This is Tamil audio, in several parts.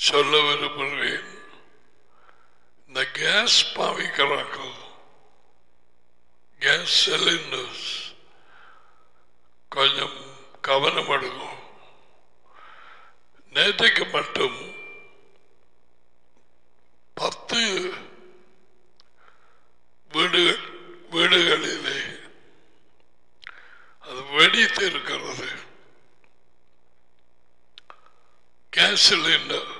சொல்ல விரும்புகிறேன் இந்த கேஸ் பாவிக்கிறார்கள் கேஸ் சிலிண்டர்ஸ் கொஞ்சம் கவனம் எடுக்கும் நேற்றைக்கு மட்டும் பத்து வீடுகள் வீடுகளிலே அது வெடித்து இருக்கிறது கேஸ் சிலிண்டர்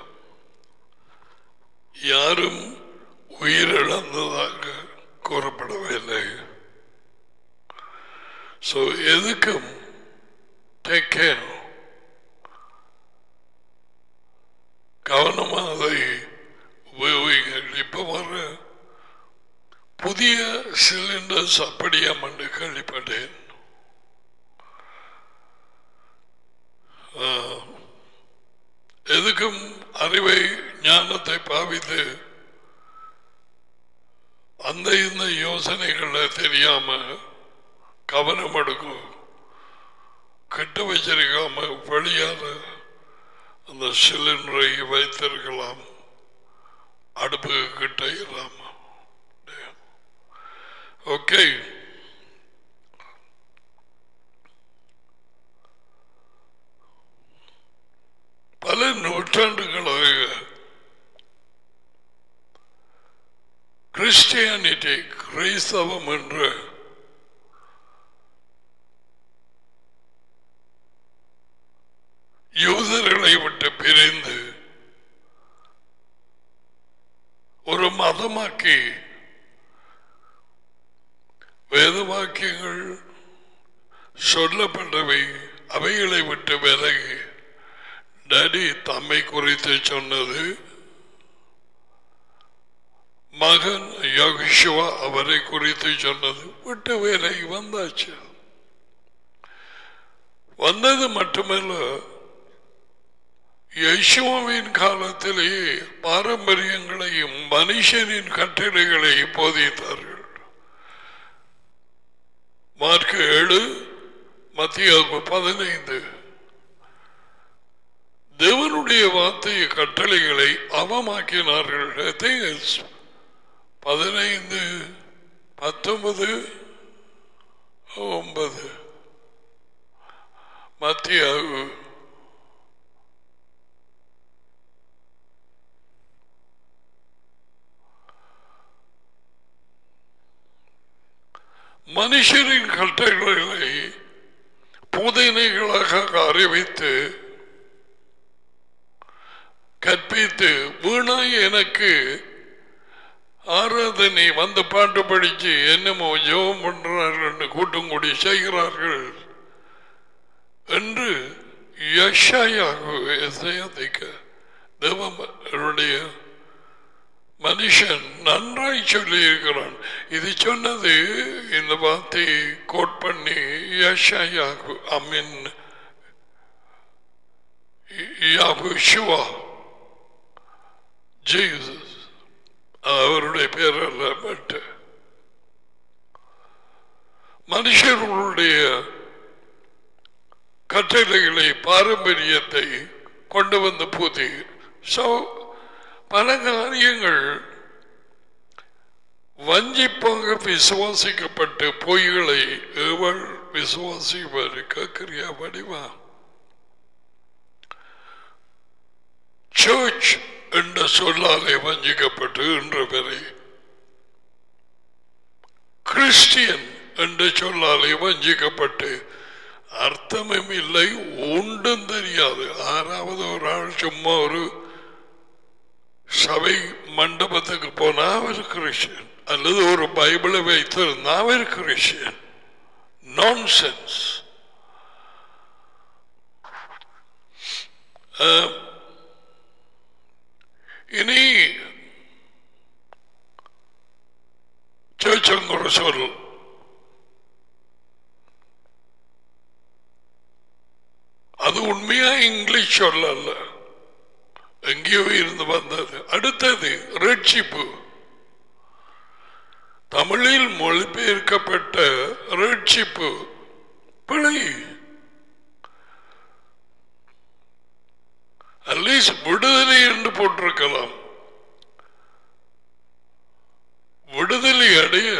யாரும் உயிரிழந்ததாக கூறப்படவில்லை ஸோ எதுக்கும் டேக் கேர் கவனமாக அதை உபயோகிங்கள் இப்போ வர புதிய சிலிண்டர்ஸ் அப்படியா என்று கேள்விப்பட்டேன் ஆ, எதுக்கும் அறிவை ஞானத்தை பாவித்து அந்த இந்த யோசனைகளை தெரியாம கவனம் எடுக்கும் கெட்டு வச்சிருக்காம வெளியால அந்த சிலிண்டரை வைத்திருக்கலாம் அடுப்பு கிட்ட இல்லாம ஓகே பல நூற்றாண்டுகளாக கிறிஸ்டியானிட்டி கிறிஸ்தவம் என்ற யூதர்களை விட்டு பிரிந்து ஒரு மதமாக்கி வேத வாக்கியங்கள் சொல்லப்பட்டவை அவைகளை விட்டு விலகி டேடி தம்மை குறித்து சொன்னது மகன் யோகிஷுவா அவரை குறித்து சொன்னது விட்டு வேலை வந்தாச்சு வந்தது மட்டுமல்ல யசுவாவின் காலத்திலேயே பாரம்பரியங்களையும் மனுஷனின் கட்டளைகளை போதித்தார்கள் மார்க் ஏழு மத்திய பதினைந்து தேவனுடைய வார்த்தை கட்டளைகளை அவமாக்கினார்கள் I think it's பதினைந்து பத்தொன்பது ஒன்பது மத்திய மனுஷரின் கட்டளைகளை புதைனைகளாக அறிவித்து கற்பித்து வீணாய் எனக்கு ஆராதனை வந்து பாட்டு படிச்சு என்னமோ ஜெபம் பண்றார்கள் கூட்டம் கூடி செய்கிறார்கள் என்று யஷாயாக தேவனுடைய மனுஷன் நன்றாய் சொல்லி இருக்கிறான் இது சொன்னது இந்த வார்த்தையை கோட் பண்ணி யஷாயாகு அமீன் யாகுஷுவா ஜீசஸ் அவருடைய பேர் அல்ல பட் மனுஷர்களுடைய கட்டளைகளை பாரம்பரியத்தை கொண்டு வந்த புதி சோ பல காரியங்கள் வஞ்சிப்பாக விசுவாசிக்கப்பட்டு பொய்களை எவள் விசுவாசிப்பர் கேட்கிறியா வடிவா சர்ச் என்ற சொல்லாலே வஞ்சிக்கப்பட்டு இன்று வரை கிறிஸ்டியன் என்ற சொல்லாலே வஞ்சிக்கப்பட்டு அர்த்தமும் இல்லை ஒன்றும் தெரியாது ஆறாவது ஒரு ஆள் சும்மா ஒரு சபை மண்டபத்துக்கு போனா அவர் கிறிஸ்டியன் அல்லது ஒரு பைபிளை வைத்திருந்தா அவர் கிறிஸ்டியன் நான்சென்ஸ் இனி சேச்சங்குற சொல் அது உண்மையா இங்கிலீஷ் சொல்லல எங்கேயோ இருந்து வந்தது அடுத்தது ரட்சிப்பு தமிழில் மொழிபெயர்க்கப்பட்ட ரட்சிப்பு பிழை அட்லீஸ்ட் விடுதலை என்று போட்டிருக்கலாம் விடுதலை அடைய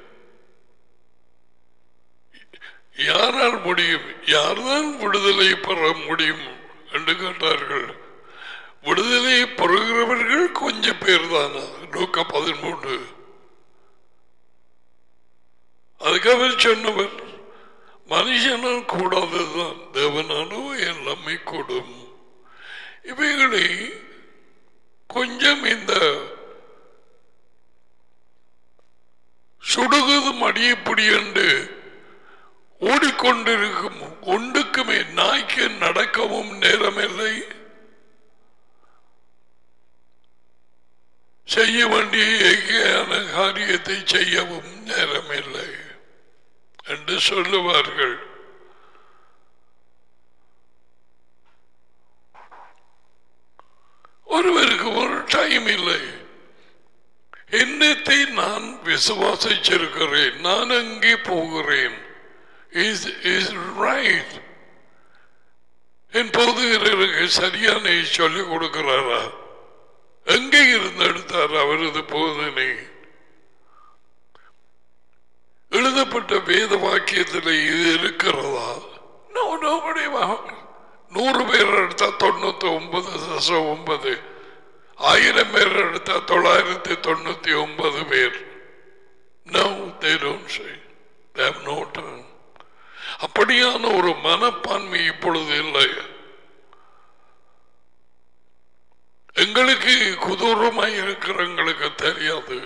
யாரால் முடியும் யார்தான் விடுதலை பெற முடியும் என்று கேட்டார்கள் விடுதலை பெறுகிறவர்கள் கொஞ்சம் பேர் தானா நூக்க பதிமூன்று அதுக்கு அவர் சொன்னவர் மனுஷனால் கூடாததுதான் தேவனானோ எல்லாமே கூடும் இவைகளை கொஞ்சம் இந்த சுடுகுது மடியப்படி என்று ஓடிக்கொண்டிருக்கும் ஒன்றுக்குமே நாய்க்கு நடக்கவும் நேரமில்லை செய்ய வேண்டிய இயற்கையான காரியத்தை செய்யவும் நேரமில்லை என்று சொல்லுவார்கள் ஒருவருக்கு ஒரு டைம் இல்லை என்னத்தை நான் விசுவாசிச்சிருக்கிறேன் நான் அங்கே போகிறேன் இஸ் இஸ் ரைட் என் போதுகிறவருக்கு சரியான சொல்லிக் கொடுக்கிறாரா எங்கே இருந்து எடுத்தார் அவரது போதனை எழுதப்பட்ட வேத வாக்கியத்தில் இது இருக்கிறதா No, nobody wa- நூறு பேர் எடுத்தா தொண்ணூத்தி ஒன்பது தசம் ஒன்பது ஆயிரம் பேர் எடுத்தா தொள்ளாயிரத்தி தொண்ணூத்தி ஒன்பது பேர் No, they don't say. They have no time. அப்படியான ஒரு மனப்பான்மை இப்பொழுது இல்லை எங்களுக்கு குதூரமாய் இருக்கிறவங்களுக்கு தெரியாது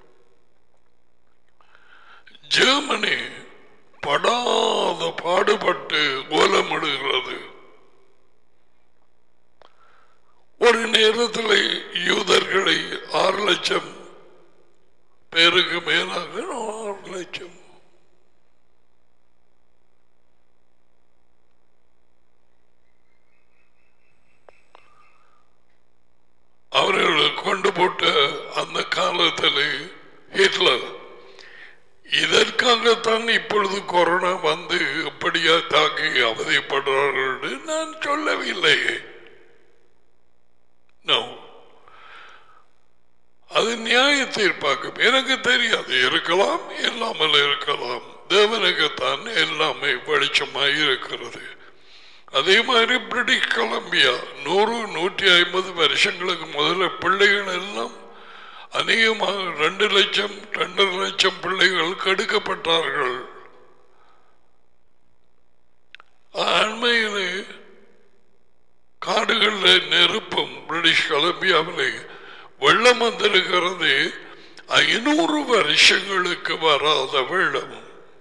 ஜெர்மனி படாத பாடுபட்டு கோலமிடுகிறது ஒரு நேரத்தில் யூதர்களை ஆறு லட்சம் பேருக்கு மேலாக ஆறு லட்சம் அவர்கள் கொண்டு போட்ட அந்த காலத்தில் ஹிட்லர் இதற்காகத்தான் இப்பொழுது கொரோனா வந்து எப்படியா தாக்கி அவதிப்படுறார்கள் என்று நான் சொல்லவில்லை No. அது நியாய தீர்ப்பாக்கும் எனக்கு தெரியாது இருக்கலாம் இல்லாமல் இருக்கலாம் தேவனுக்குத்தான் எல்லாமே வெளிச்சமாய் இருக்கிறது அதே மாதிரி பிரிட்டிஷ் கொலம்பியா நூறு நூற்றி ஐம்பது வருஷங்களுக்கு முதல்ல பிள்ளைகள் எல்லாம் அநேகமாக ரெண்டு லட்சம் ரெண்டரை லட்சம் பிள்ளைகள் கெடுக்கப்பட்டார்கள் அண்மையிலே காடுகளில் நெருப்பும் பிரிட்டிஷ் கொலம்பியாவிலே வெள்ளம் வந்திருக்கிறது ஐநூறு வருஷங்களுக்கு வராத வெள்ளம்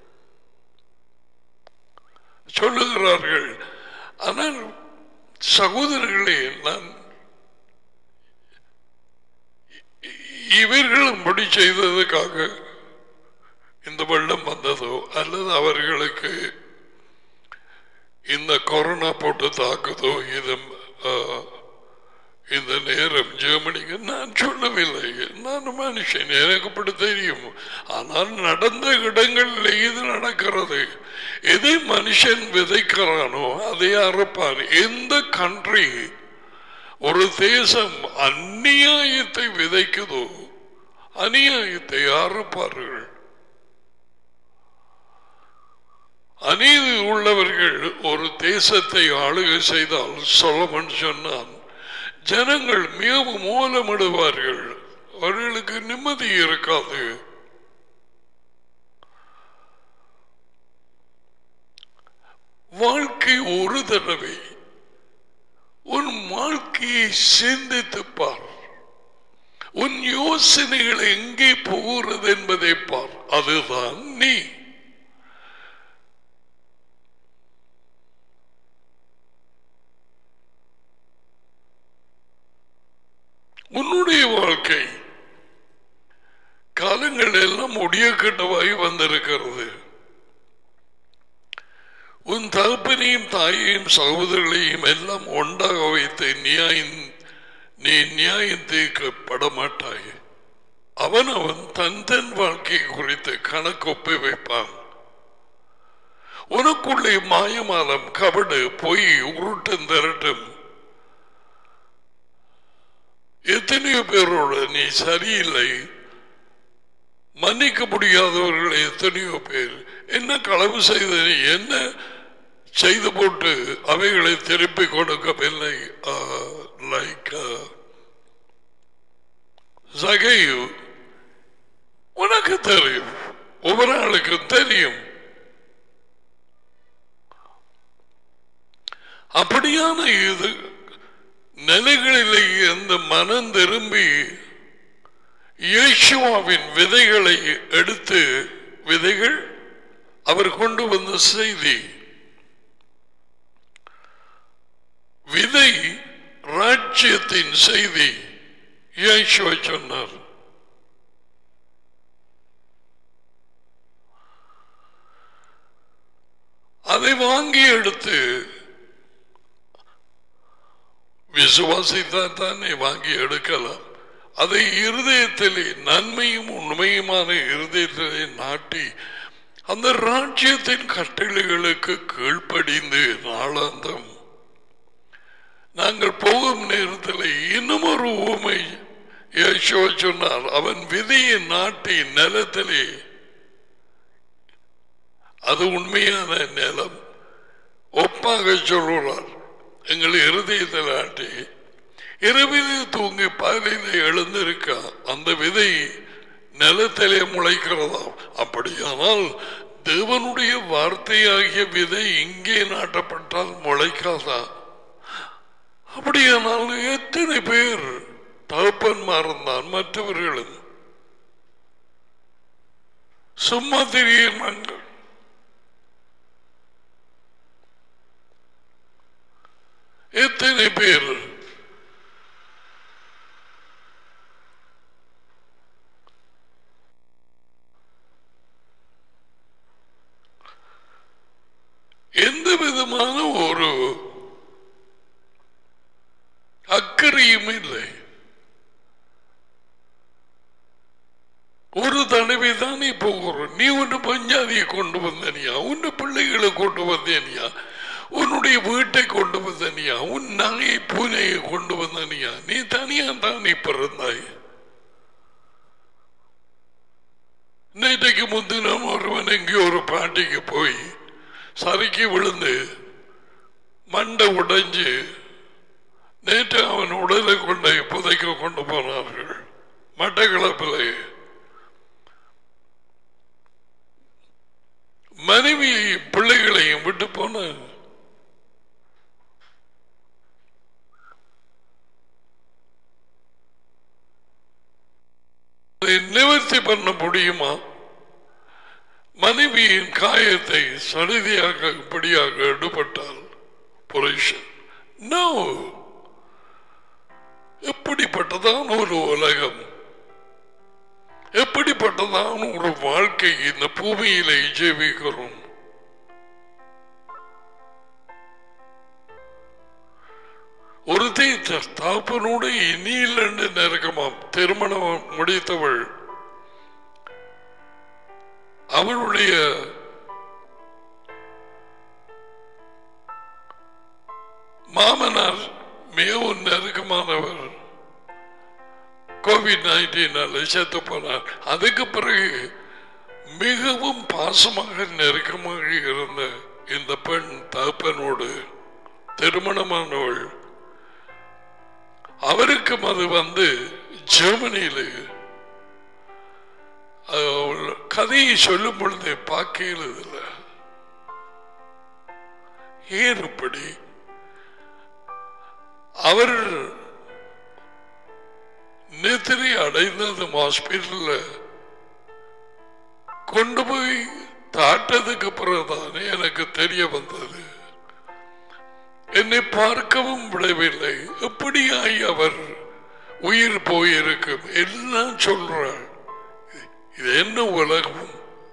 சொல்லுகிறார்கள் ஆனால் சகோதரர்களே நான் இவர்கள் முடி செய்ததுக்காக இந்த வெள்ளம் வந்ததோ அல்லது அவர்களுக்கு இந்த கொரோனா போட்டு தாக்குதோ இது ஆ, இந்த நேரம் ஜெர்மனிக்கு நான் சொல்லவில்லை நான் மனுஷன் எனக்கு அப்படி தெரியும் ஆனால் நடந்த இடங்களில் இது நடக்கிறது எதை மனுஷன் விதைக்கிறானோ அதை அறுப்பான் எந்த கண்ட்ரி ஒரு தேசம் அந்நியாயத்தை விதைக்குதோ அநியாயத்தை அறுப்பார்கள் அநீதி உள்ளவர்கள் ஒரு தேசத்தை ஆளுகை செய்தால் சொல்லமன் சொன்னான் ஜனங்கள் மிகவும் மூலமிடுவார்கள் அவர்களுக்கு நிம்மதி இருக்காது வாழ்க்கை ஒரு தடவை உன் வாழ்க்கையை சிந்தித்துப் பார் உன் யோசனைகள் எங்கே போகிறது என்பதை பார் அதுதான் நீ உன்னுடைய வாழ்க்கை காலங்கள் எல்லாம் முடியக்கட்டவாய் வந்திருக்கிறது உன் தகப்பனையும் தாயையும் சகோதரர்களையும் எல்லாம் ஒன்றாக வைத்து நியாயம் நீ நியாயம் தீர்க்கப்பட மாட்டாய் அவன் அவன் தன் தன் வாழ்க்கை குறித்து கணக்கொப்பி வைப்பான் உனக்குள்ளே மாயமாலம் கபடு பொய் உருட்டும் திரட்டும் எத்தனையோ பேரோட நீ சரியில்லை மன்னிக்க முடியாதவர்கள் எத்தனையோ பேர் என்ன களவு செய்த நீ என்ன செய்து போட்டு அவைகளை திருப்பி கொடுக்கவில்லை லைக் சகையு உனக்கு தெரியும் ஒவ்வொரு ஆளுக்கும் தெரியும் அப்படியான இது நிலைகளிலே அந்த மனம் திரும்பி இயேசுவாவின் விதைகளை எடுத்து விதைகள் அவர் கொண்டு வந்த செய்தி விதை ராஜ்யத்தின் செய்தி இயேசுவை சொன்னார் அதை வாங்கி எடுத்து விசுவாசித்தான் தானே வாங்கி எடுக்கலாம் அதை இருதயத்திலே நன்மையும் உண்மையுமான இருதயத்திலே நாட்டி அந்த ராஜ்யத்தின் கட்டளைகளுக்கு கீழ்ப்படிந்து நாளாந்தம் நாங்கள் போகும் நேரத்தில் இன்னும் ஒரு ஊமை யேசுவ சொன்னார் அவன் விதியை நாட்டி நிலத்திலே அது உண்மையான நிலம் ஒப்பாக சொல்லுறார் எங்கள் இருதயத்தில் ஆட்டி இரவிலே தூங்கி பகலிலே எழுந்திருக்க அந்த விதை நிலத்திலே முளைக்கிறதாம் அப்படியானால் தேவனுடைய வார்த்தையாகிய விதை இங்கே நாட்டப்பட்டால் முளைக்காதா அப்படியானால் எத்தனை பேர் தகப்பன்மாரும் தான் மற்றவர்களும் சும்மா தெரியுமாங்க எத்தனை பேர் எந்த விதமான ஒரு அக்கறையும் இல்லை ஒரு தடவை தானே போகிறோம் நீ ஒன்று பஞ்சாதியை கொண்டு வந்தனியா உன் பிள்ளைகளை கொண்டு வந்தனியா உன்னுடைய வீட்டை கொண்டு வந்தனியா உன் நாயை பூனையை கொண்டு வந்தனியா நீ தனியா தான் நீ பிறந்தாய் நேற்றைக்கு முந்தினம் ஒருவன் எங்கேயோ ஒரு பாட்டிக்கு போய் சறுக்கி விழுந்து மண்டை உடைஞ்சு நேற்று அவன் உடலை கொண்டு புதைக்க கொண்டு போனார்கள் மட்டக்களப்பில் மனைவி பிள்ளைகளையும் விட்டு போன அதை நிவர்த்தி பண்ண முடியுமா மனைவியின் காயத்தை சடுதியாக இப்படியாக எடுபட்டால் புருஷன் நோ எப்படிப்பட்டதான் ஒரு உலகம் எப்படிப்பட்டதான் ஒரு வாழ்க்கை இந்த பூமியிலே ஜீவிக்கிறோம் ஒரு தாப்பனோடு இனி இல்லைன்னு நெருக்கமாம் திருமணம் முடித்தவள் அவளுடைய மாமனார் மிகவும் நெருக்கமானவர் கோவிட் நைன்டீனால செத்து போனார் அதுக்கு பிறகு மிகவும் பாசமாக நெருக்கமாக இருந்த இந்த பெண் தகப்பனோடு திருமணமானவள் அவருக்கும் அது வந்து ஜெர்மனியில் அவள் கதையை சொல்லும் பொழுது பார்க்கல ஏன் இப்படி அவர் நேத்திரி அடைந்தது ஹாஸ்பிட்டல்ல கொண்டு போய் தாட்டதுக்கு பிறகுதானே எனக்கு தெரிய வந்தது என்னை பார்க்கவும் விடவில்லை எப்படியாய் அவர் உயிர் போயிருக்கும் எல்லாம் சொல்றாள் இது என்ன உலகம்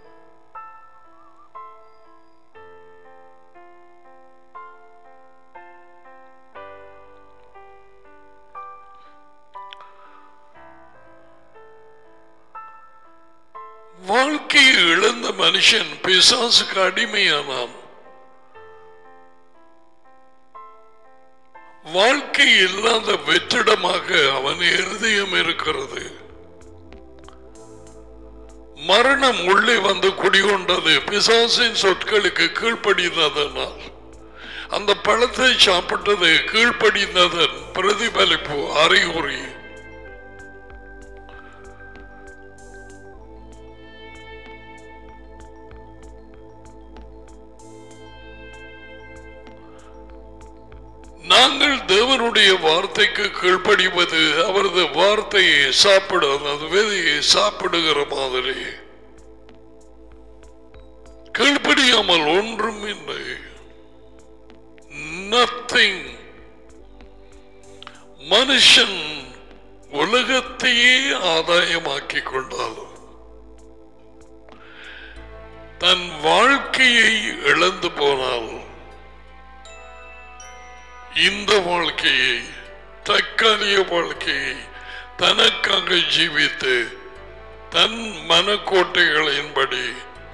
வாழ்க்கையை இழந்த மனுஷன் பிசாசுக்கு அடிமையானான் வாழ்க்கை இல்லாத வெற்றிடமாக அவன் இருதயம் இருக்கிறது மரணம் உள்ளே வந்து குடிகொண்டது பிசாசின் சொற்களுக்கு கீழ்ப்படிந்ததனால் அந்த பழத்தை சாப்பிட்டது கீழ்ப்படிந்ததன் பிரதிபலிப்பு அறிகுறி நாங்கள் தேவனுடைய வார்த்தைக்கு கீழ்ப்படிவது அவரது வார்த்தையை சாப்பிடுவது அது விதையை சாப்பிடுகிற மாதிரி கீழ்ப்படியாமல் ஒன்றும் இல்லை நத்திங் மனுஷன் உலகத்தையே ஆதாயமாக்கிக் கொண்டாலும் தன் வாழ்க்கையை இழந்து போனால் இந்த வாழ்க்கையை தற்காலிக வாழ்க்கையை தனக்காக ஜீவித்து தன் மனக்கோட்டைகளின்படி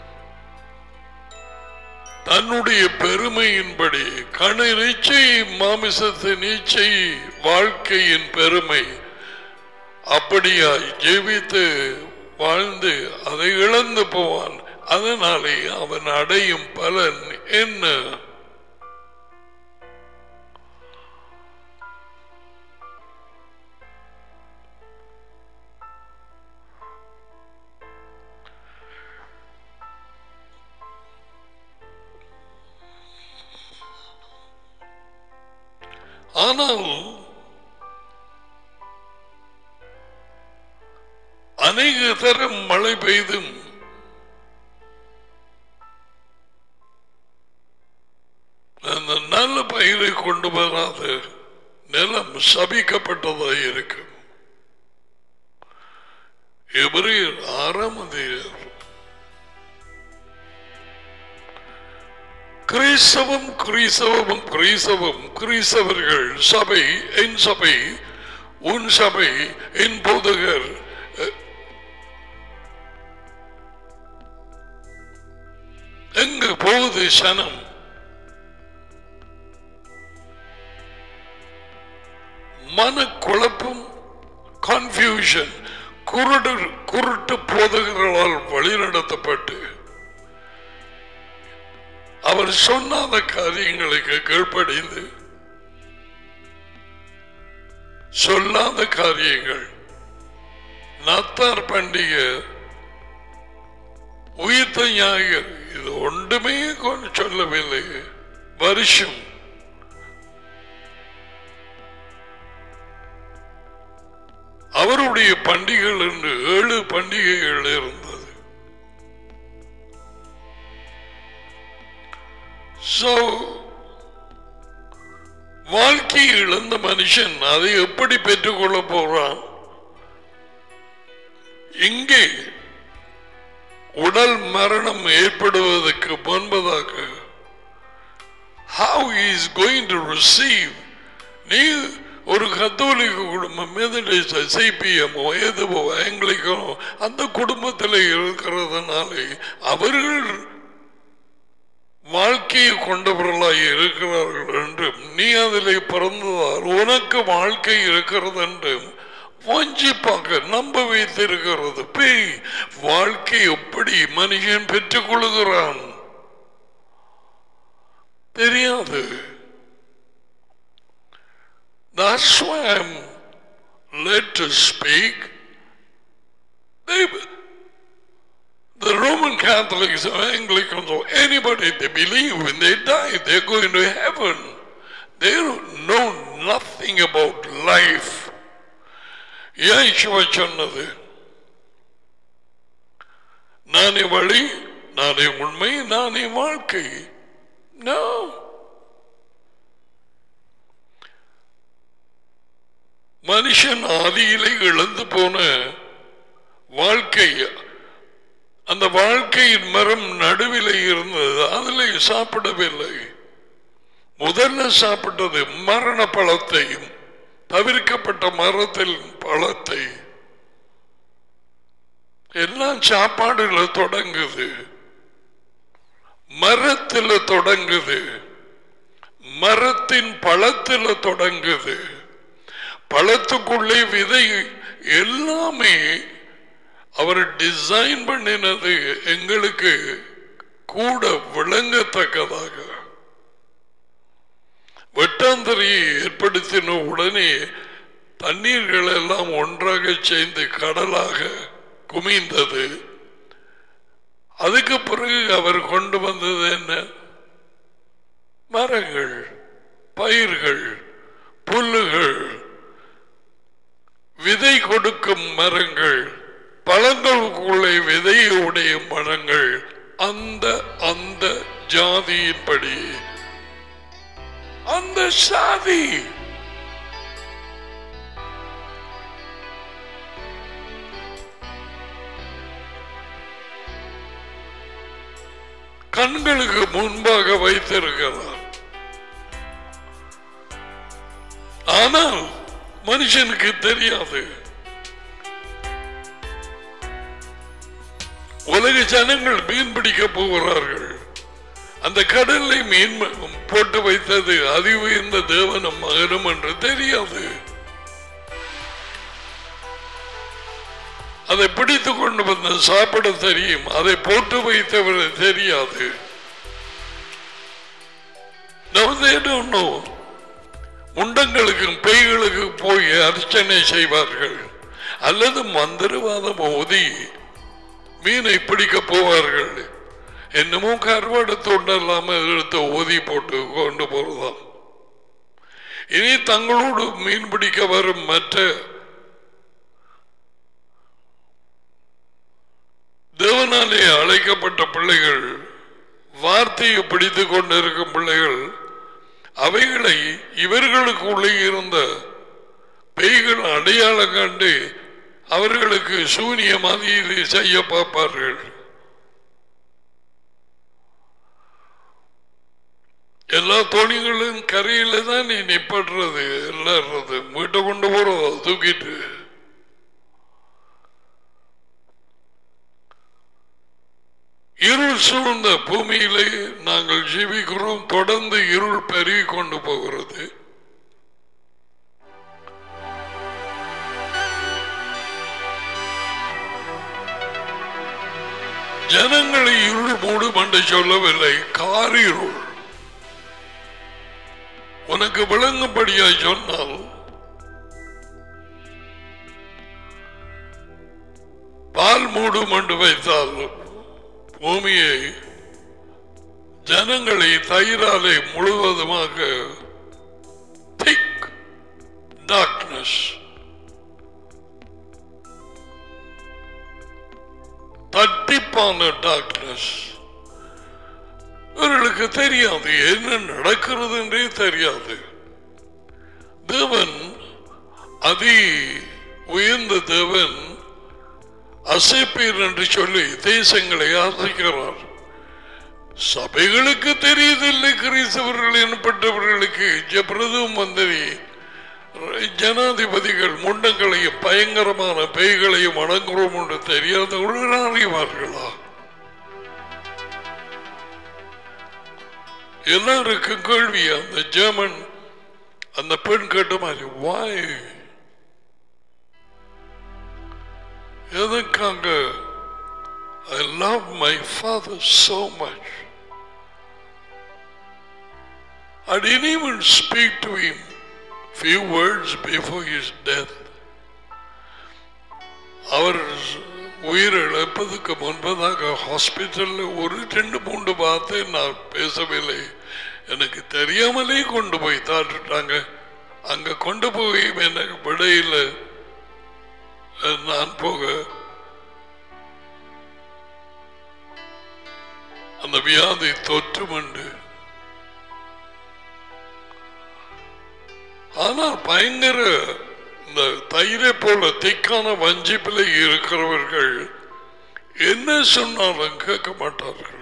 தன்னுடைய பெருமையின்படி கண நீச்சை மாமிசத்தின் நீச்சை வாழ்க்கையின் பெருமை அப்படியாய் ஜீவித்து வாழ்ந்து அதை இழந்து போவான் அதனாலே அவன் அடையும் பலன் என்ன ஆனால் அநேக தரம் மழை பெய்தும் அந்த நல்ல பயிரை கொண்டு வராத நிலம் சபிக்கப்பட்டதாக இருக்கும் எபிரேயர் ஆறாம் அதிகாரம் கிறிஸ்தவம் கிறிஸ்தவம் கிறிஸ்தவம் கிறிஸ்தவர்கள் சபை என் சபை உன் சபை என் போதகர் அஹ், எங்கு போகுது சனம் மனக்குழப்பம் கன்ஃபியூஷன் குருடு குருட்டு போதகர்களால் வழிநடத்தப்பட்டு அவர் சொன்னாத காரியங்களுக்கு கீழ்ப்படிந்து சொல்லாத காரியங்கள் நாத்தார் பண்டிகை உயிர்த்த ஞாயிறு இது ஒன்றுமே கொண்டு சொல்லவில்லை வருஷம் அவருடைய பண்டிகைகள் என்று ஏழு பண்டிகைகள் இருந்தது So, வாழ்க்கை இழந்த மனுஷன் அதை எப்படி பெற்றுக்கொள்ள போறான் இங்கே உடல் மரணம் ஏற்படுவதற்கு முன்பதாக how he is going to receive நீ ஒரு கத்தோலிக்க குடும்பம் மெதடிஸ்ட் சிபிஎம்மோ எதுவோ ஆங்கிலிக்கனோ அந்த குடும்பத்தில் இருக்கிறதுனாலே அவர்கள் வாழ்க்கையை கொண்டவர்களாய் இருக்கிறார்கள் என்றும் நீ அதிலே பிறந்ததால் உனக்கு வாழ்க்கை இருக்கிறது என்றும் வஞ்சிப்பாக நம்ப வைத்திருக்கிறது பேய் வாழ்க்கை எப்படி மனுஷன் பெற்றுக் கொள்கிறான் தெரியாது That's why I'm led to speak. They, the Roman Catholics or Anglicans or anybody, they believe when they die, they're going to heaven. They don't know nothing about life. இயேசுவ சொன்னது நானே வழி நானே உண்மை நானே வாழ்க்கை No. மனுஷன் ஆதியிலே இழந்து போன வாழ்க்கை அந்த வாழ்க்கையின் மரம் நடுவிலே இருந்தது அதிலே சாப்பிடவில்லை முதல்ல சாப்பிட்டது மரண பழத்தையும் தவிர்க்கப்பட்ட மரத்தில் பழத்தை எல்லாம் சாப்பாடுல தொடங்குது மரத்தில் தொடங்குது மரத்தின் பழத்துல தொடங்குது பழத்துக்குள்ளே விதை எல்லாமே அவர் டிசைன் பண்ணினது எங்களுக்கு கூட விளங்கத்தக்கதாக வெட்டாந்தரையை ஏற்படுத்தின உடனே தண்ணீர்கள் எல்லாம் ஒன்றாக சேர்ந்து கடலாக குமிந்தது அதுக்கு பிறகு அவர் கொண்டு வந்தது என்ன மரங்கள் பயிர்கள் புல்லுகள் விதை கொடுக்கும் மரங்கள் பழங்களுக்குள்ளே விதையுடைய மரங்கள் அந்த அந்த ஜாதியின்படி அந்த சாதி கண்களுக்கு முன்பாக வைத்திருக்கிறார் ஆனால் மனுஷனுக்கு தெரியாது உலக ஜனங்கள் மீன் பிடிக்க போகிறார்கள் அந்த கடல்ல மீன் போட்டு வைத்தது அதி உயர்ந்த தேவனும் மகனும் என்று தெரியாது அதை பிடித்து கொண்டு வந்து சாப்பிட தெரியும் அதை போட்டு வைத்தவர் தெரியாது No, they don't know. முண்டங்களுக்கும் பேய்களுக்கு போய் அர்ச்சனை செய்வார்கள் அல்லது மந்திரவாதம் ஓதி மீனை பிடிக்க போவார்கள் என்னமோ கருவாடு தொண்டல்லாம எடுத்து ஓதி போட்டு கொண்டு போறதாம் இனி தங்களோடு மீன் பிடிக்க வரும் மற்ற தேவனாலே அழைக்கப்பட்ட பிள்ளைகள் வார்த்தையை பிடித்துக் கொண்டிருக்கும் பிள்ளைகள் அவைகளை இவர்களுக்கு உள்ளே இருந்த பேய்கள் அடையாளம் கண்டு அவர்களுக்கு சூனிய மாதிரியிலே செய்ய பார்ப்பார்கள் எல்லா தோணிகளும் கரையில தான் நீ நிப்படுறது எல்லாறது வீட்டை கொண்டு போறதோ தூக்கிட்டு இருள் சூழ்ந்த பூமியிலே நாங்கள் ஜீவிக்கிறோம் தொடர்ந்து இருள் பெருகி கொண்டு போகிறது ஜனங்களை இருள் மூடும் என்று சொல்லவில்லை காரிருள் உனக்கு விளங்கும்படியாய் சொன்னால் பால் மூடும் என்று வைத்தால் பூமியை ஜனங்களை தயிராலே முழுவதுமாக திக் டார்க்னஸ் தட்டிப்பான டார்க்னஸ் இவர்களுக்கு தெரியாது என்ன நடக்கிறது என்றே தெரியாது தேவன் அதி உயர்ந்த தேவன் அசைப்பீர் என்று சொல்லி தேசங்களை ஆசைக்கிறார் சபைகளுக்கு தெரியுதில்லை கிறிஸ்தவர்கள் எனப்பட்டவர்களுக்கு ஜ- பிரதம மந்திரி ஜனாதிபதிகள் முண்டங்களையும் பயங்கரமான பேய்களையும் வணங்குறோம் என்று தெரியாதவர்கள் அறிவார்களா எல்லாருக்கும் கேள்வி அந்த ஜெர்மன் அந்த பெண் கேட்ட மாதிரி வாய் எதுக்காங்க I love my father so much. I didn't even speak to him few words before his death. அவர் உயிர் இழப்பதற்கு முன்பதாக ஹாஸ்பிட்டல்ல ஒரு ரெண்டு மூன்று வார்த்தை நான் பேசவில்லை எனக்கு தெரியாமலே கொண்டு போய் தாட்டுட்டாங்க அங்க கொண்டு போய் எனக்கு விடையில நான் போக அந்த வியாதி தொற்றுமண்டு ஆனால் பயங்கர இந்த தயிரை போல திக்கான வஞ்சிப்பில் இருக்கிறவர்கள் என்ன சொன்னாலும் கேட்க மாட்டார்கள்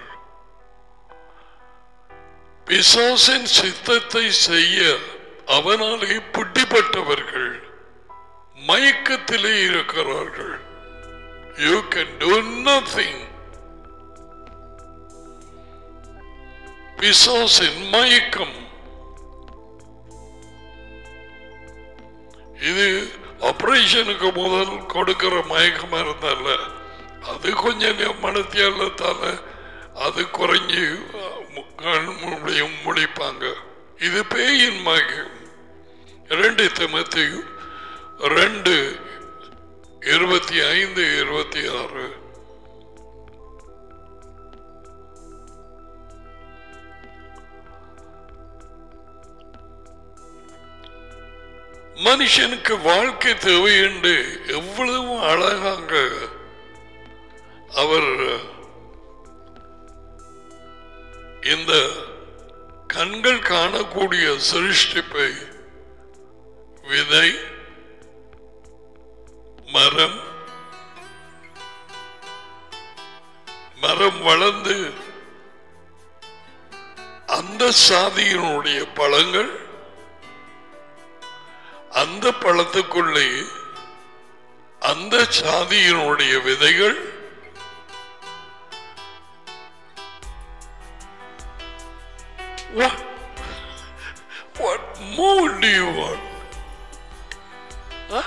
பிசாசின் சித்தத்தை செய்ய அவனாலே புட்டிப்பட்டவர்கள் மயக்கத்திலே இருக்கிறார்கள் யூ கேன் டூ நத்திங் பிசாசின் மயக்கம் இது ஆபரேஷனுக்கு முதல் கொடுக்கிற மயக்க மருந்தல்ல அது கொஞ்சம் மனத்தியாலத்தால அது குறைஞ்சி கண் முடியும் முடிப்பாங்க இது பேயின் மயக்கம் இரண்டு திமத்தி ரெண்டு இருபத்தி ஐந்து இருபத்தி ஆறு மனுஷனுக்கு வாழ்க்கை தேவை என்று எவ்வளவு அழகாக அவர் இந்த கண்கள் காணக்கூடிய சிருஷ்டிப்பை விதை மரம் மரம் வளர்ந்து அந்த சாதியினுடைய பழங்கள் அந்த பழத்துக்குள்ளே அந்த சாதியினுடைய விதைகள் What? What more do you want? Huh?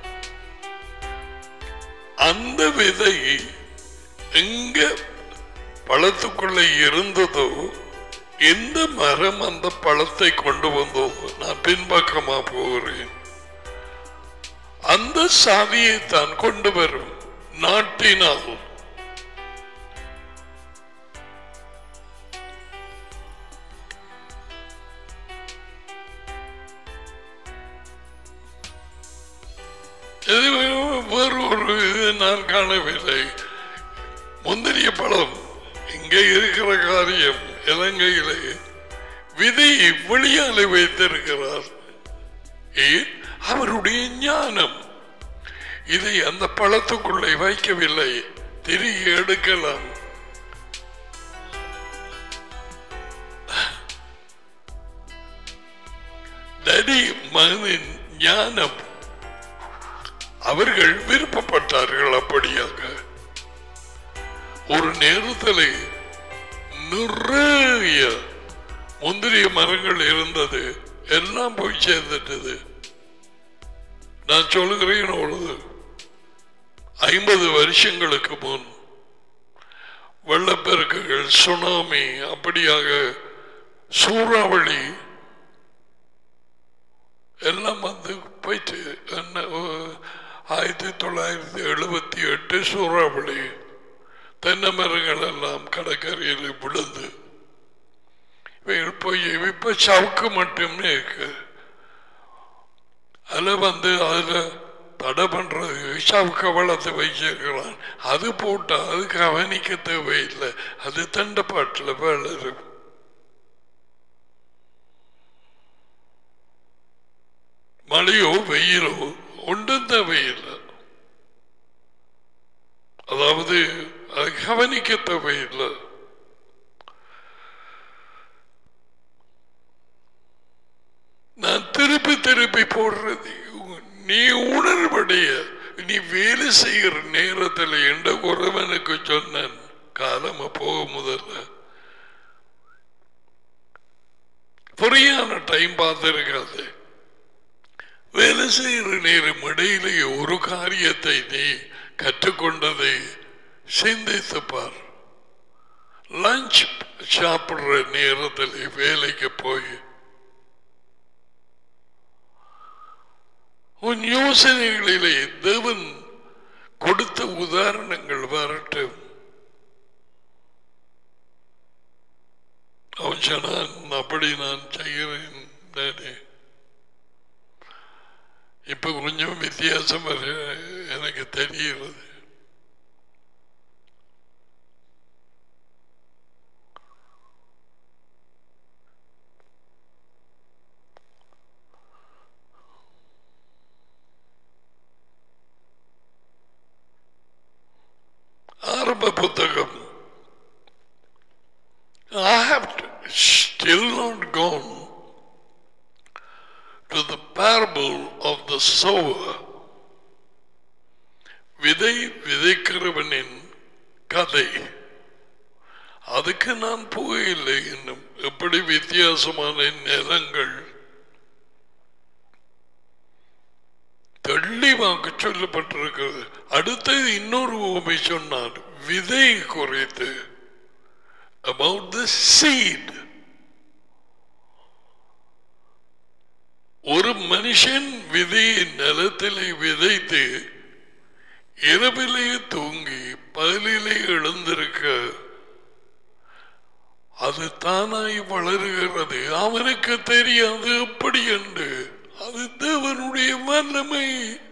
அந்த விதை எங்க பழத்துக்குள்ள இருந்ததோ எந்த மரம் அந்த பழத்தை கொண்டு வந்ததோ நான் பின்பக்கமா போகிறேன் அந்த சாவியை தான் கொண்டு வரும் நாட்டினால் இது வேறு ஒரு இது நான் காணவில்லை முந்திரிய பழம் இங்கே இருக்கிற காரியம் இலங்கையிலே விதை வெளியாலே வைத்திருக்கிறார் ஏன் அவருடைய ஞானம் இதை அந்த பழத்துக்குள்ளே வைக்கவில்லை திரிகி எடுக்கலாம் தடி மகனின் ஞானம் அவர்கள் விருப்பப்பட்டார்கள் அப்படியாக ஒரு நேரத்தில் நிறைய முந்திரிய மரங்கள் இருந்தது எல்லாம் போய் சேர்ந்துட்டது நான் சொல்லுகிறேன் பொழுது ஐம்பது வருஷங்களுக்கு முன் வெள்ளப்பெருக்குகள் சுனாமி அப்படியாக சூறாவளி எல்லாம் வந்து போயிட்டு என்ன ஆயிரத்தி தொள்ளாயிரத்தி எழுபத்தி எட்டு சூறாவளி தென்னை மரங்கள் எல்லாம் கடற்கரையில் விழுந்து இவைகள் போய் இப்ப சவுக்கு மட்டுமே இருக்கு அதுல வந்து அதுல தடை பண்றது சவுக்க வளர்த்து வச்சிருக்கிறான் அது போட்டா அது கவனிக்க தேவையில்லை அது தண்டப்பாட்டில் வேலை இருக்கும் மழையோ வெயிலோ ஒன்றும் தேவையில்லை அதாவது அதை கவனிக்க தேவையில்லை நான் திருப்பி திருப்பி போடுறது நீ உணர்வடைய நீ வேலை செய்கிற நேரத்தில் எந்த குறவனுக்கு சொன்னேன் காலமா போக முதல்ல பொறியான டைம் பார்த்திருக்காது வேலை செய்கிற நேரம் இடையிலேயே ஒரு காரியத்தை நீ கற்றுக்கொண்டதை சிந்தித்து பார் லஞ்ச் சாப்பிடுற நேரத்தில் வேலைக்கு போய் உன் யோசனைகளிலே தேவன் கொடுத்த உதாரணங்கள் வரட்டும் அவன் சொன்னான் அப்படி நான் செய்கிறேன் தானே இப்ப கொஞ்சம் வித்தியாசம் வர எனக்கு தெரிகிறது ஆரம்ப புத்தகம் I have still not gone to the parable of the sower. விதை விதைக்கிறவனின் கதை அதுக்கு நான் போகவில்லை இன்னும் எப்படி வித்தியாசமான நிலங்கள் தெளிவாக சொல்லப்பட்டிருக்கிறது அடுத்தது இன்னொரு உண்மை சொன்னார் விதை குறித்து about the seed ஒரு மனுஷன் விதையை நிலத்திலே விதைத்து இரவிலே தூங்கி பகலிலே எழுந்திருக்க அது தானாய் வளருகிறது அவனுக்கு தெரியாது எப்படி என்று அது தேவனுடைய வல்லமை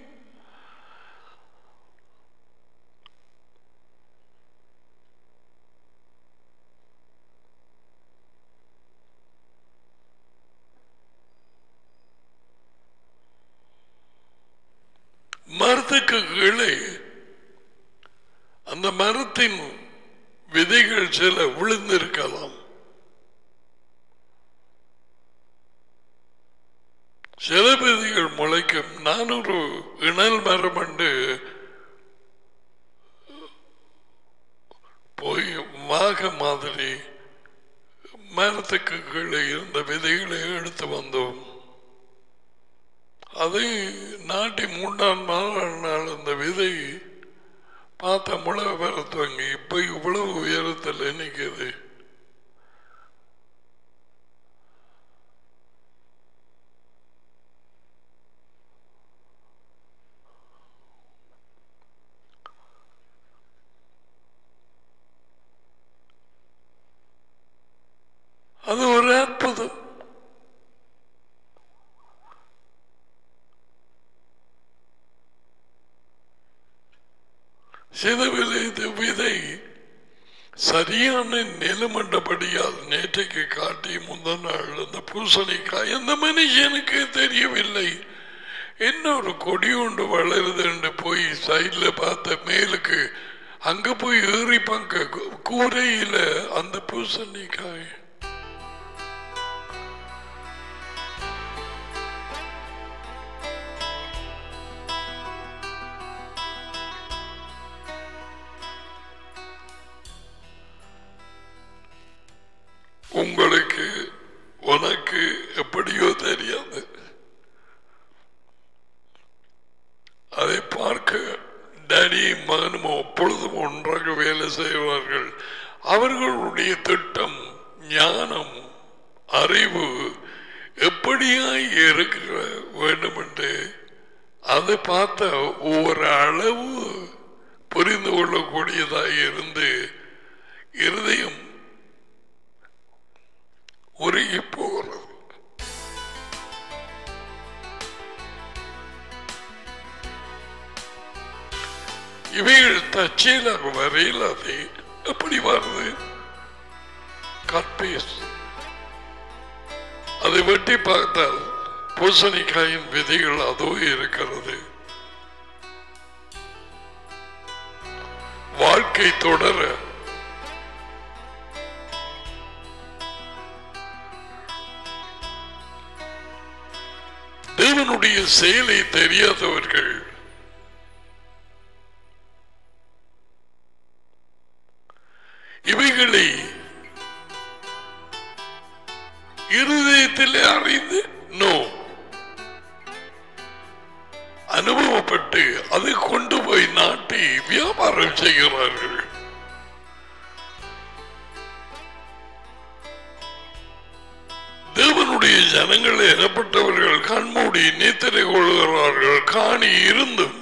மரத்துக்கு கீழே அந்த மரத்தின் விதைகள் சில விழுந்திருக்கலாம் சில விதைகள் முளைக்கும் நான் ஒரு இணல் மரம் உண்டு போய் மாக மாதிரி மரத்துக்கு கீழே இருந்த விதைகளை எடுத்து வந்தோம் அதை நாட்டி மூன்றாம் நாள் நாள் அந்த விதை பார்த்த முளை வர துவங்கி இப்ப இவ்வளவு உயரத்தில் நிற்குது அது ஒரு அற்புதம் சிதவிலை இது விதை சரியான நிலமண்டபடியால் நேற்றைக்கு காட்டி முந்த நாள் அந்த பூசணிக்காய் அந்த மனுஷனுக்கு தெரியவில்லை என்ன ஒரு கொடி ஒன்று வளருது என்று போய் சைட்ல பார்த்த மேலுக்கு அங்க போய் ஏறி பார்க்க கூ- கூரையில அந்த பூசணிக்காய் உங்களுக்கு உனக்கு எப்படியோ தெரியாது அதை பார்க்க டேடியும் மகனும் எப்பொழுதும் ஒன்றாக வேலை செய்வார்கள் அவர்களுடைய திட்டம் ஞானம் அறிவு எப்படியாய் இருக்க வேண்டும் என்று அதை பார்த்த ஒரு அளவு புரிந்து கொள்ளக்கூடியதாய் இருந்து இருதயம் உருகி போகிறது இவைகள் தச்சையிலாக வரையில் அது எப்படி வருது கட்பீஸ் அதை வெட்டி பார்த்தால் பூசணிக்காயின் விதைகள் அதோ இருக்கிறது வாழ்க்கை தொடர தேவனுடைய செயலை தெரியாதவர்கள் இவைகளை இருதயத்தில் அறிந்து நோ அனுபவப்பட்டு அதை கொண்டு போய் நாட்டி வியாபாரம் செய்கிறார்கள் தேவனுடைய ஜனங்கள் எனப்பட்டவர்கள் கண்மூடி நீத்திரை கொள்கிறார்கள் காணி இருந்தும்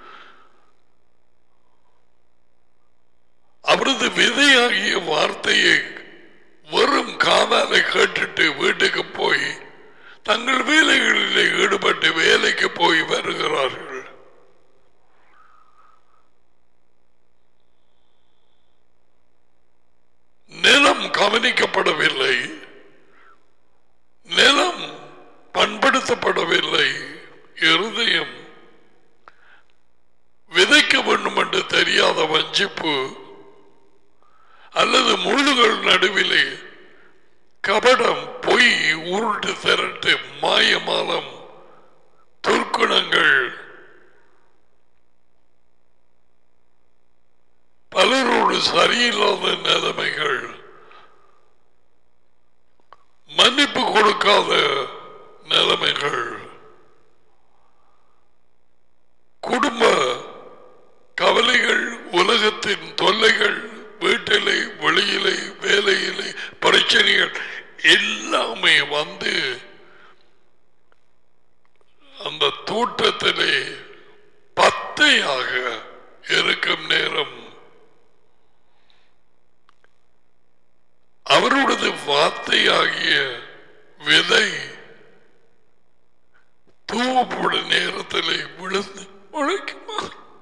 அவரது விதையாகிய வார்த்தையை வெறும் காதாலை கேட்டுட்டு வீட்டுக்கு போய் தங்கள் வேலைகளில் ஈடுபட்டு வேலைக்கு போய் வருகிறார்கள் நிலம் கவனிக்கப்படவில்லை நிலம் பண்படுத்தப்படவில்லை இருதயம் விதைக்க வேண்டும் என்று தெரியாத வஞ்சிப்பு அல்லது முள்ளுகள் நடுவிலே கபடம் பொய் உருட்டு திரட்டு மாயமாலம் துர்க்குணங்கள் பலரோடு சரியில்லாத நிலைமைகள் மன்னிப்பு கொடுக்காத நிலைமைகள் உலகத்தின் தொல்லைகள் வீட்டிலே வெளியிலே வேலையிலே பிரச்சனைகள் எல்லாமே வந்து அந்த தோட்டத்திலே பத்தையாக இருக்கும் நேரம் அவருடைய வார்த்தையாகிய விதை தூவப்படும் நேரத்திலே விழுந்து முளைக்குமா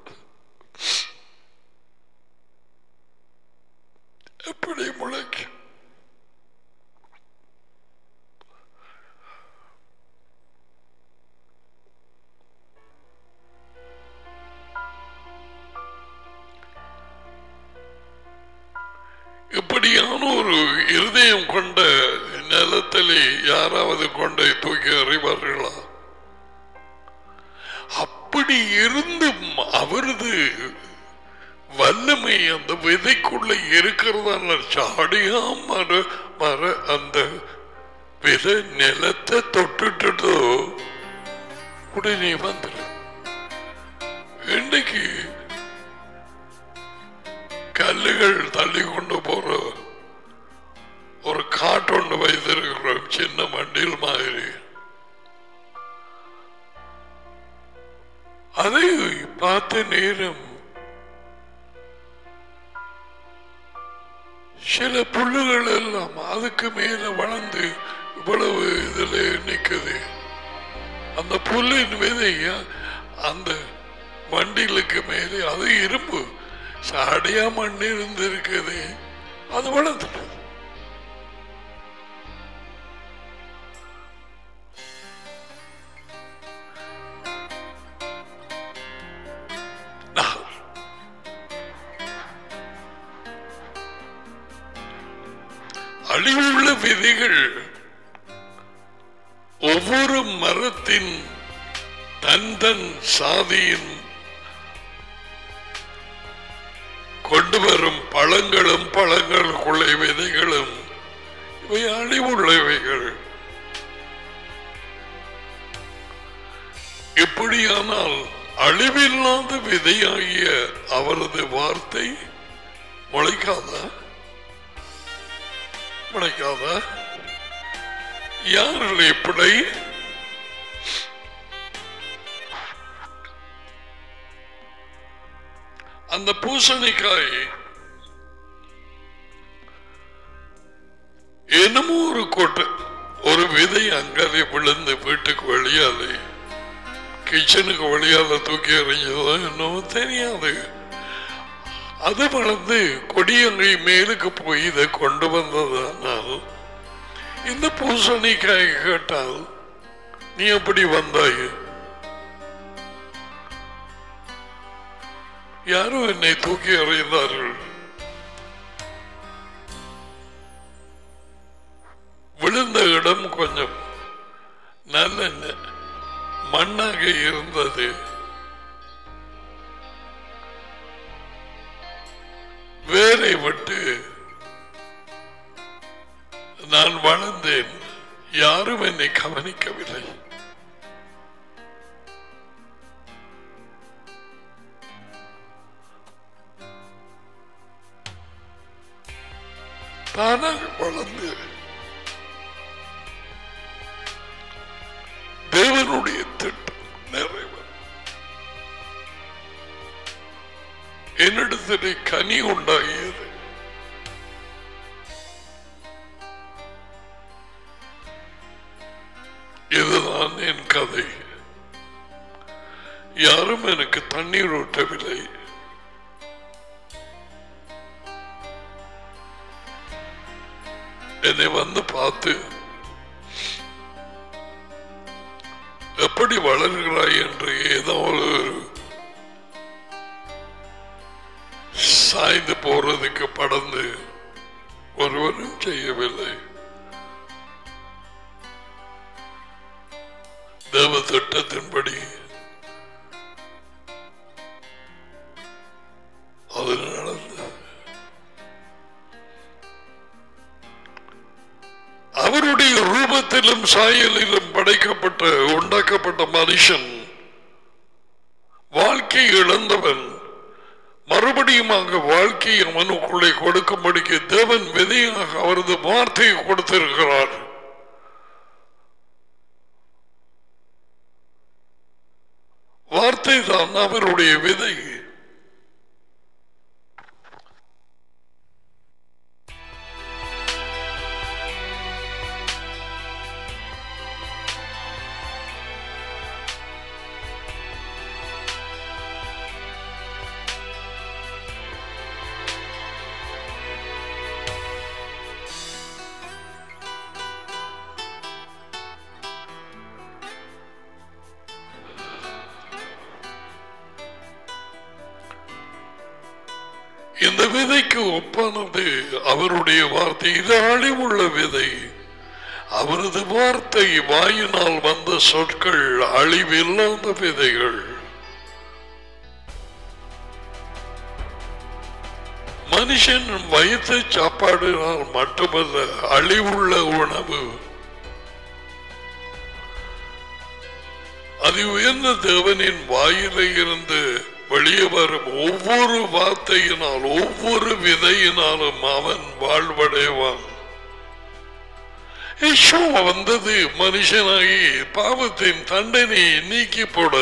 எப்படி முளைக்கும் இப்படியான ஒரு இருதயம் கொண்ட நிலத்திலே யாராவது கொண்டை தூக்கி அறிவார்களா அப்படி இருந்தும் அவரது வல்லமை அந்த விதைக்குள்ள இருக்கிறதான சாடியா மர மர அந்த விதை நிலத்தை தொட்டுட்டதோ உடனே வந்துடும் இன்னைக்கு கல்லுகள் தள்ளி கொண்டு போற ஒரு காட்டொண்டு வைத்திருக்கிறோம் சின்ன மண்டில் மாதிரி அதை பார்த்த நேரம் சில புல்லுகள் எல்லாம் அதுக்கு மேல வளர்ந்து இவ்வளவு இதுல நிக்குது அந்த புல்லின் விதைய அந்த வண்டிலுக்கு மேலே அது இரும்பு சாடியா மண் இருந்து இருக்குது அது வளர்ந்துட்டு அழிவுள்ள விதைகள் ஒவ்வொரு மரத்தின் தன் தன் சாதியின் கொண்டு வரும் பழங்களும் பழங்களுக்குள்ள விதைகளும் இவை அழிவுள்ளவைகள் இப்படியானால் அழிவில்லாத விதையாகிய அவரது வார்த்தை முளைக்காதா முளைக்காதா யார் எப்படி அந்த பூசணிக்காய் என்னமோ ஒரு கொட்டை ஒரு விதை அங்காலே விழுந்து வீட்டுக்கு வெளியாலே கிச்சனுக்கு வெளியால தூக்கி எறிஞ்சதோ என்னவோ தெரியாது அது வளர்ந்து கொடியங்கை மேலுக்கு போய் இதை கொண்டு வந்ததானால் இந்த பூசணிக்காய் கேட்டால் நீ எப்படி வந்தாய் யாரோ என்னை தூக்கி எறிந்தார்கள் விழுந்த இடம் கொஞ்சம் நல்ல ந- மண்ணாக இருந்தது வேரை விட்டு நான் வளர்ந்தேன் யாரும் என்னை கவனிக்கவில்லை தானாக வளர்ந்து தேவனுடைய திட்டம் நிறைவு என்னிடத்திலே கனி உண்டாகியது இதுதான் என் கதை யாரும் எனக்கு தண்ணீர் ஊட்டவில்லை என்னை வந்து பார்த்து எப்படி வளர்கிறாய் என்று ஏதோ ஒரு சாய்ந்து போறதுக்கு படந்து ஒருவரும் செய்யவில்லை தேவ திட்டத்தின்படி அது நடந்தது அவருடைய ரூபத்திலும் சாயலிலும் படைக்கப்பட்ட உண்டாக்கப்பட்ட மனுஷன் வாழ்க்கை இழந்தவன் மறுபடியும் அங்கு வாழ்க்கை அவனுக்குள்ளே கொடுக்கும்படிக்கு தேவன் விதையாக அவரது வார்த்தையை கொடுத்திருக்கிறார் வார்த்தை தான் அவருடைய விதை இந்த விதைக்கு ஒப்பானது அவருடைய வார்த்தை இது அழிவுள்ள விதை அவரது வார்த்தை வாயினால் வந்த சொற்கள் அழிவில்லாத விதைகள் மனுஷன் வயிற்று சாப்பாடினால் மட்டுமல்ல அழிவுள்ள உணவு அது உயர்ந்த தேவனின் வாயில இருந்து வெளியே வரும் ஒவ்வொரு வார்த்தையினால் ஒவ்வொரு விதையினாலும் அவன் வாழ்வடைவான் யெகோவா வந்தது மனுஷனாகி பாவத்தின் தண்டனையை நீக்கி போட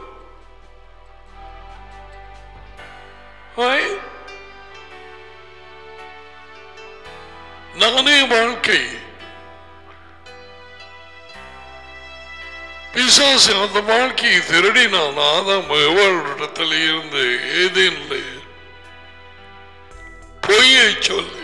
Right? நானே வாழ்க்கை பிசாசு அந்த வாழ்க்கையை திருடினான் ஆதாம் எவளிடத்தில் இருந்து ஏதேனில் பொய்யை சொல்லி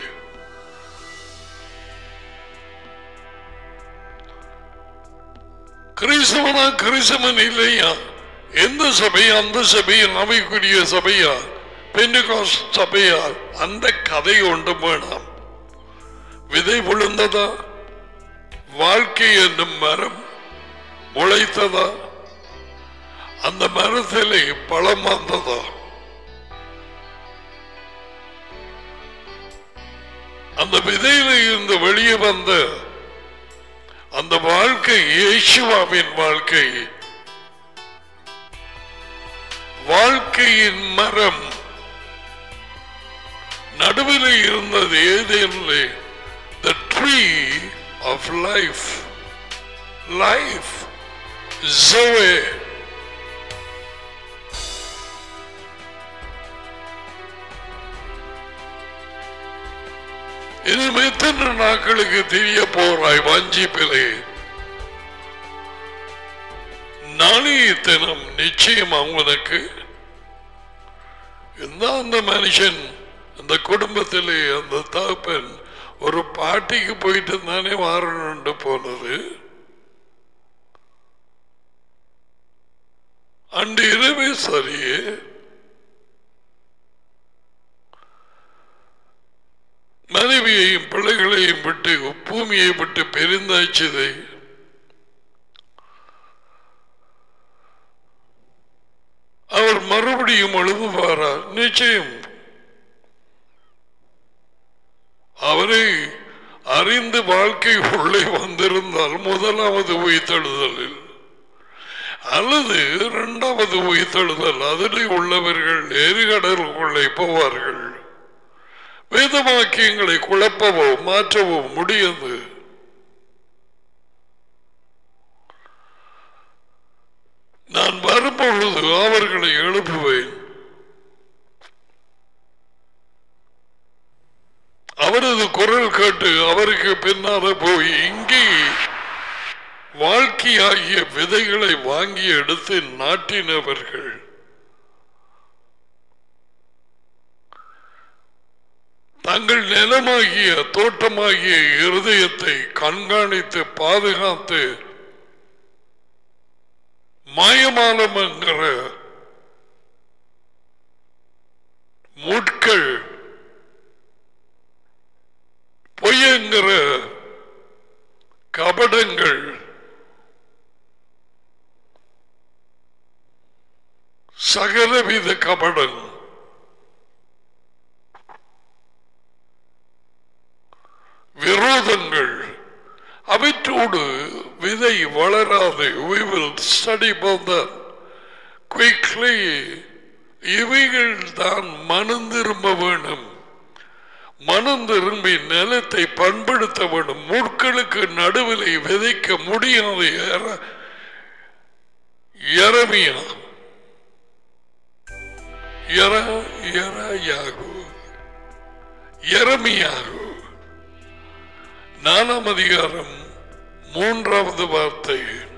கிறிஸ்தவனா கிறிஸ்தவன் இல்லையா எந்த சபை அந்த சபையில் அவைக்குரிய சபையா பெண்ணுகாஸ் சபையா அந்த கதை ஒன்று வேணாம் விதை விழுந்ததா வாழ்க்கை என்னும் மரம் முளைத்ததா அந்த மரத்திலே பழம் வந்ததா அந்த விதையில இருந்து வெளியே வந்த அந்த வாழ்க்கை இயேசுவாவின் வாழ்க்கை வாழ்க்கையின் மரம் நடுவில் இருந்தது ஏதேனிலே the tree of life life zoe இன்னும் எத்தனை நாட்களுக்கு தெரிய போறாய் வஞ்சிப்பிலே நாளைய தினம் நிச்சயம் அவனுக்கு இந்த அந்த மனுஷன் அந்த குடும்பத்திலே அந்த தகப்பன் ஒரு பாட்டிக்கு போயிட்டு தானே வாரணுண்டு போனது அன்று இரவே சரியே மனைவியையும் பிள்ளைகளையும் விட்டு பூமியை விட்டு பெருந்தாய்ச்சதை அவர் மறுபடியும் எழுதுவாரா நிச்சயம் அவரை அறிந்து வாழ்க்கை உள்ளே வந்திருந்தால் முதலாவது உயிர்த்தெழுதலில் அல்லது இரண்டாவது உயிர்த்தெழுதல் அதிலே உள்ளவர்கள் எரிகடலுக்குள்ளே போவார்கள் வேதவாக்கியங்களை குழப்பவோ மாற்றவோ முடியாது நான் வரும்பொழுது அவர்களை எழுப்புவேன் அவரது குரல் கேட்டு அவருக்கு பின்னால போய் இங்கே வாழ்க்கையாகிய விதைகளை வாங்கி எடுத்து நாட்டினவர்கள் தங்கள் நிலமாகிய தோட்டமாகிய இருதயத்தை கண்காணித்து பாதுகாத்து மாயமானம் என்கிற முட்கள் பொய்யங்கிற கபடங்கள் சகலவித கபடம் விரோதங்கள் அவற்றோடு விதை வளராது we will study about that quickly இவைகள் தான் மனம் திரும்ப வேணும் மனம் திரும்பி நிலத்தை பண்படுத்த வேண்டும் முட்களுக்கு நடுவில் விதைக்க முடியாது எர- எரமியா எர எரயாகு எரமியாகு நாலாம் அதிகாரம் மூன்றாவது வார்த்தை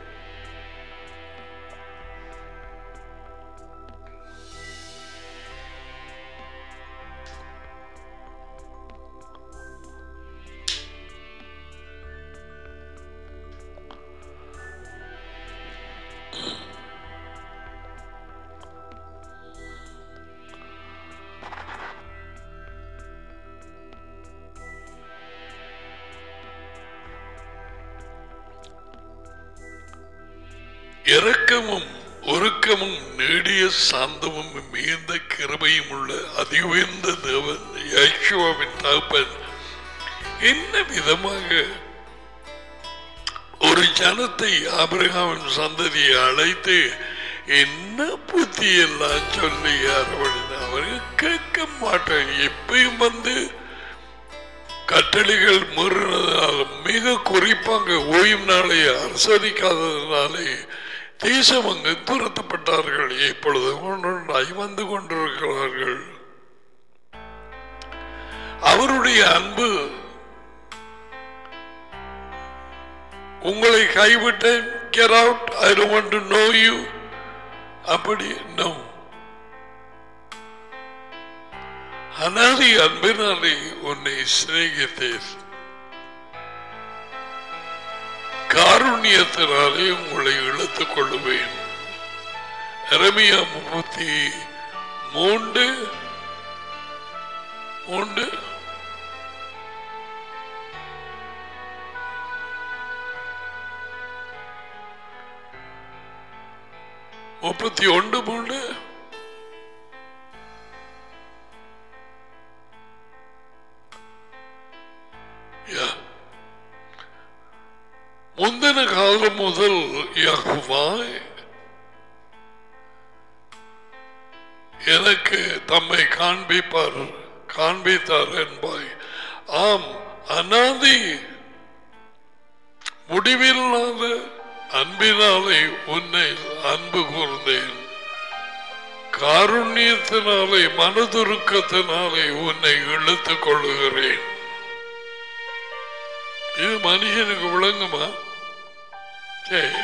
இரக்கமும் ஒருக்கமும் நீடிய சாந்தமும் மிகுந்த கிருபையும் உள்ள அதி உயர்ந்த தேவன் யேசுவாவின் தகப்பன் என்ன விதமாக ஒரு ஜனத்தை ஆபிரகாமின் சந்ததியை அழைத்து என்ன புத்தி எல்லாம் சொல்லி அரவணைத்து அவரு கேட்க மாட்டேன் எப்பயும் வந்து கட்டளைகள் மீறினதாலும் மிக குறிப்பாக ஓய்வு நாளை அனுசரிக்காததினாலே தேசம் அங்கு துரத்தப்பட்டார்கள் இப்பொழுது ஒன்றொன்றாய் வந்து கொண்டிருக்கிறார்கள் அவருடைய அன்பு உங்களை கைவிட்டேன் get out I want to know you அப்படி நோ அனாதி அன்பினாலே உன்னை சிநேகித்தேன் காருண்யத்தினாலே உங்களை இழுத்துக் கொள்ளுவேன் எரமியா முப்பத்தி மூன்று மூன்று முப்பத்தி ஒன்று மூன்று Yeah. முந்தின காலம் முதல் யகுவாய் எனக்கு தம்மை காண்பிப்பார் காண்பித்தார் என்பாய் ஆம் அனாதி முடிவில்லாத அன்பினாலே உன்னை அன்பு கூர்ந்தேன் காருண்யத்தினாலே மனதுருக்கத்தினாலே உன்னை இழுத்துக் கொள்ளுகிறேன் இது மனுஷனுக்கு விளங்குமா சரி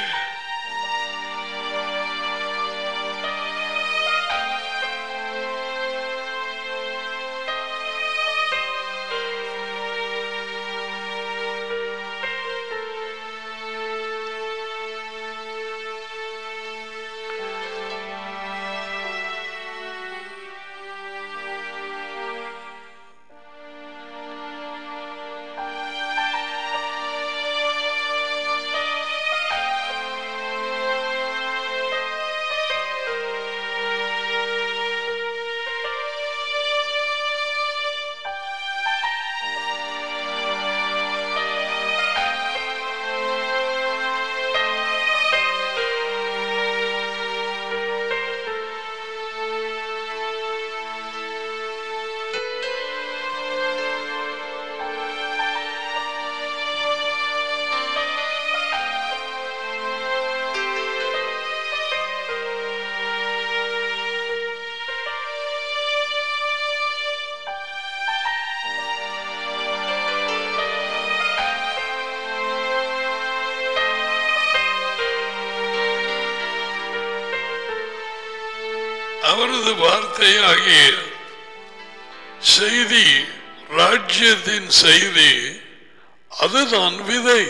அவரது வார்த்தையாகிய செய்தி ராஜ்யத்தின் செய்தி அதுதான் விதை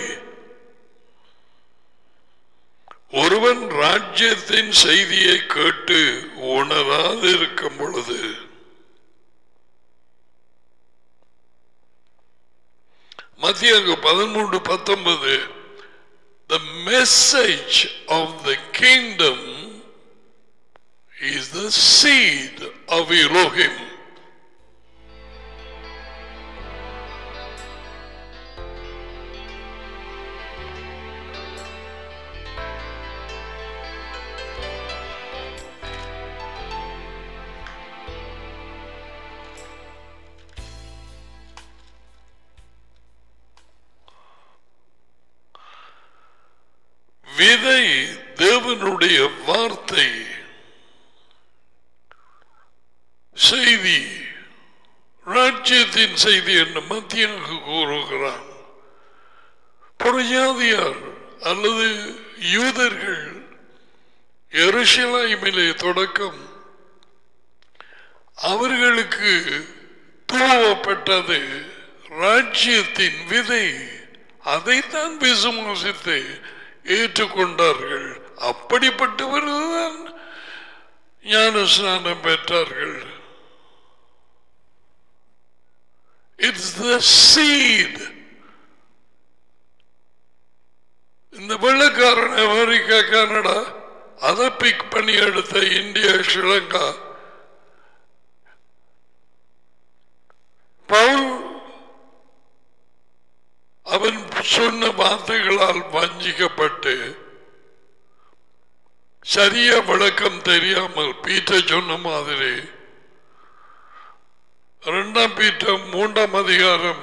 ஒருவன் ராஜ்யத்தின் செய்தியை கேட்டு உணராது இருக்கும் பொழுது மத்திய பதிமூன்று பத்தொன்பது The message of the kingdom is the seed of Elohim. விதை தேவனுடைய வார்த்தை செய்தி ராஜ்யத்தின் செய்தி என்று மத்தியாக கூறுகிறான் புறஜாதியார் அல்லது யூதர்கள் எருஷலாய்மிலே தொடக்கம் அவர்களுக்கு தூவப்பட்டது ராஜ்யத்தின் விதை அதைத்தான் விசுவாசித்து ஏற்றுக்கொண்டார்கள் அப்படிப்பட்டவர்கள்தான் ஞான ஸ்நானம் பெற்றார்கள் இட்ஸ் த சீட் இந்த வெள்ளக்காரன் அமெரிக்கா கனடா அதை பிக் பண்ணி எடுத்த இந்தியா ஸ்ரீலங்கா பவுல் அவன் சொன்ன வார்த்தைகளால் வஞ்சிக்கப்பட்டு சரியா விளக்கம் தெரியாமல் பீட்டர் சொன்ன மாதிரி இரண்டாம் பீட்டம் மூன்றாம் அதிகாரம்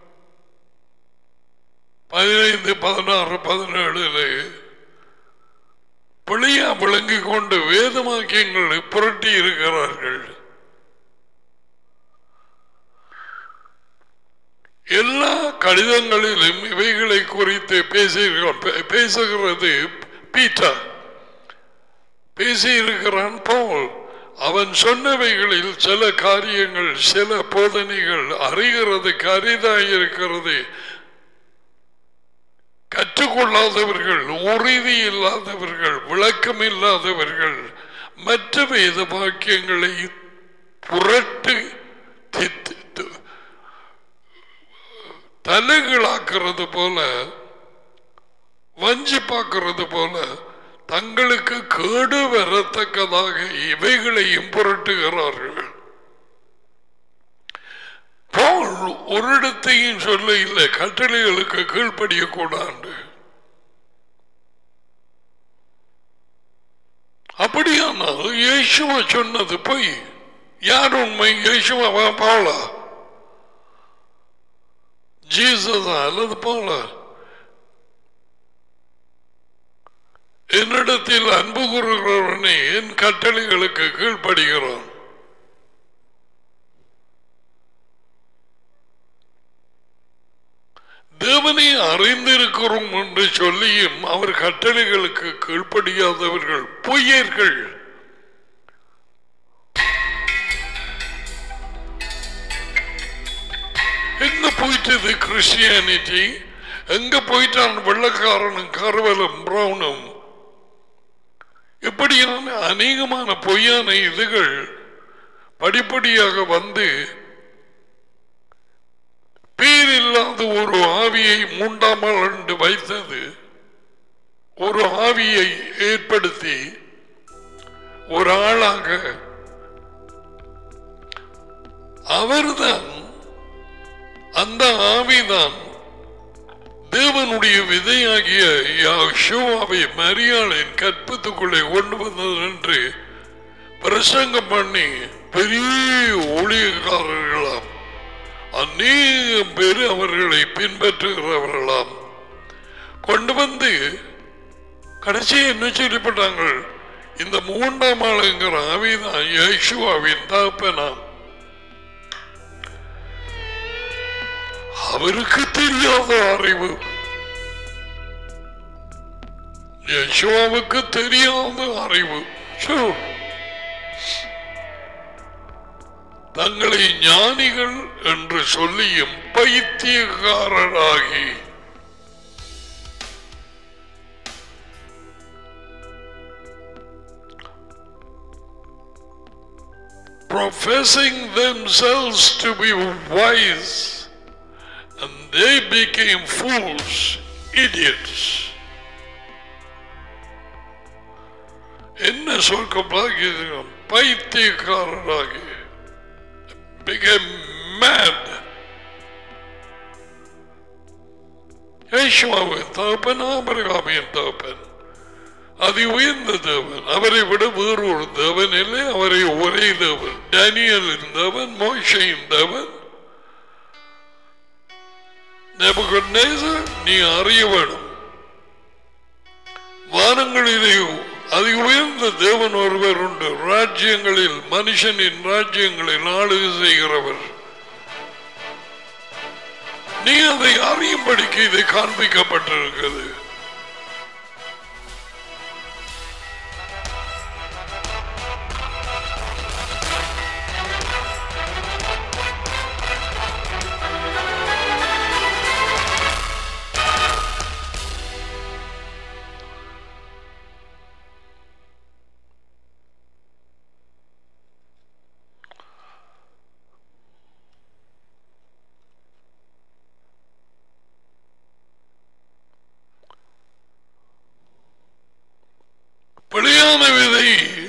பதினைந்து பதினாறு பதினேழுல பிழையா விளங்கிக் கொண்டு வேதமாக்கியங்களை புரட்டி இருக்கிறார்கள் எல்லா கடிதங்களிலும் இவைகளை குறித்து பேசுகிறார் பேசுகிறது பீட்டர் பேசியிருக்கிறான் போல் அவன் சொன்னவைகளில் சில காரியங்கள் சில போதனைகள் அறிகிறதுக்கு அரிதாயிருக்கிறது கற்றுக்கொள்ளாதவர்கள் உறுதி இல்லாதவர்கள் விளக்கம் இல்லாதவர்கள் மற்ற வேத வாக்கியங்களை புரட்டு தித்து தலைகளாக்குறது போல வஞ்சி பார்க்கிறது போல தங்களுக்கு கேடு வரத்தக்கதாக இவைகளையும் புரட்டுகிறார்கள் போல் ஒரு இடத்தையும் சொல்ல இல்லை கட்டளைகளுக்கு கீழ்ப்படிய கூடாது அப்படியானால் இயேசுவ சொன்னது பொய் யார் உண்மை இயேசுவா பாவலா ஜீசஸா அல்லது போல என்னிடத்தில் அன்பு கூறுகிறவனே என் கட்டளைகளுக்கு கீழ்ப்படுகிறான் தேவனை அறிந்திருக்கிறோம் என்று சொல்லியும் அவர் கட்டளைகளுக்கு கீழ்ப்படியாதவர்கள் பொய்யர்கள் எங்க போயிட்டது கிறிஸ்டியானிட்டி எங்க போயிட்டான் வெள்ளக்காரனும் கருவலும் பிரவுனும் இப்படியான அநேகமான பொய்யான இதுகள் படிப்படியாக வந்து பேர் இல்லாத ஒரு ஆவியை மூன்றாம் ஆண்டு வைத்தது ஒரு ஆவியை ஏற்படுத்தி ஒரு ஆளாக அவர்தான் அந்த ஆவிதான் தேவனுடைய விதையாகிய ஷோவாவை மரியாளின் கற்பத்துக்குள்ளே கொண்டு வந்தது என்று பிரசங்கம் பண்ணி பெரிய ஊழியக்காரர்களாம் அநேக பேர் அவர்களை பின்பற்றுகிறவர்களாம் கொண்டு வந்து கடைசி என்ன சொல்லப்பட்டாங்க இந்த மூன்றாம் ஆளுங்கிற ஆவிதான் யேசுவாவின் தகப்பனாம் அவருக்கு தெரியாத அறிவு யசுவாவுக்கு தெரியாத அறிவு சோ. தங்களை ஞானிகள் என்று சொல்லியும் பைத்தியக்காரராகி professing themselves to be wise and they became fools, idiots. என்ன சொல்கப்பாகி பைத்தியக்காரராகி became mad. யேசுவாவின் தகப்பன் ஆபிரகாமின் தகப்பன் அதி உயர்ந்த தேவன் அவரை விட வேறு ஒரு தேவன் இல்லை அவரை ஒரே தேவன் டேனியலின் தேவன் மோஷையின் தேவன் நெபுகட்நேசர், நீ அறிய வேணும் வானங்களிலே அதி உயர்ந்த தேவன் ஒருவர் உண்டு ராஜ்யங்களில் மனுஷனின் ராஜ்யங்களில் ஆளுகை செய்கிறவர் நீ அதை அறியும்படிக்கு இது காண்பிக்கப்பட்டிருக்கிறது வெளியான விதை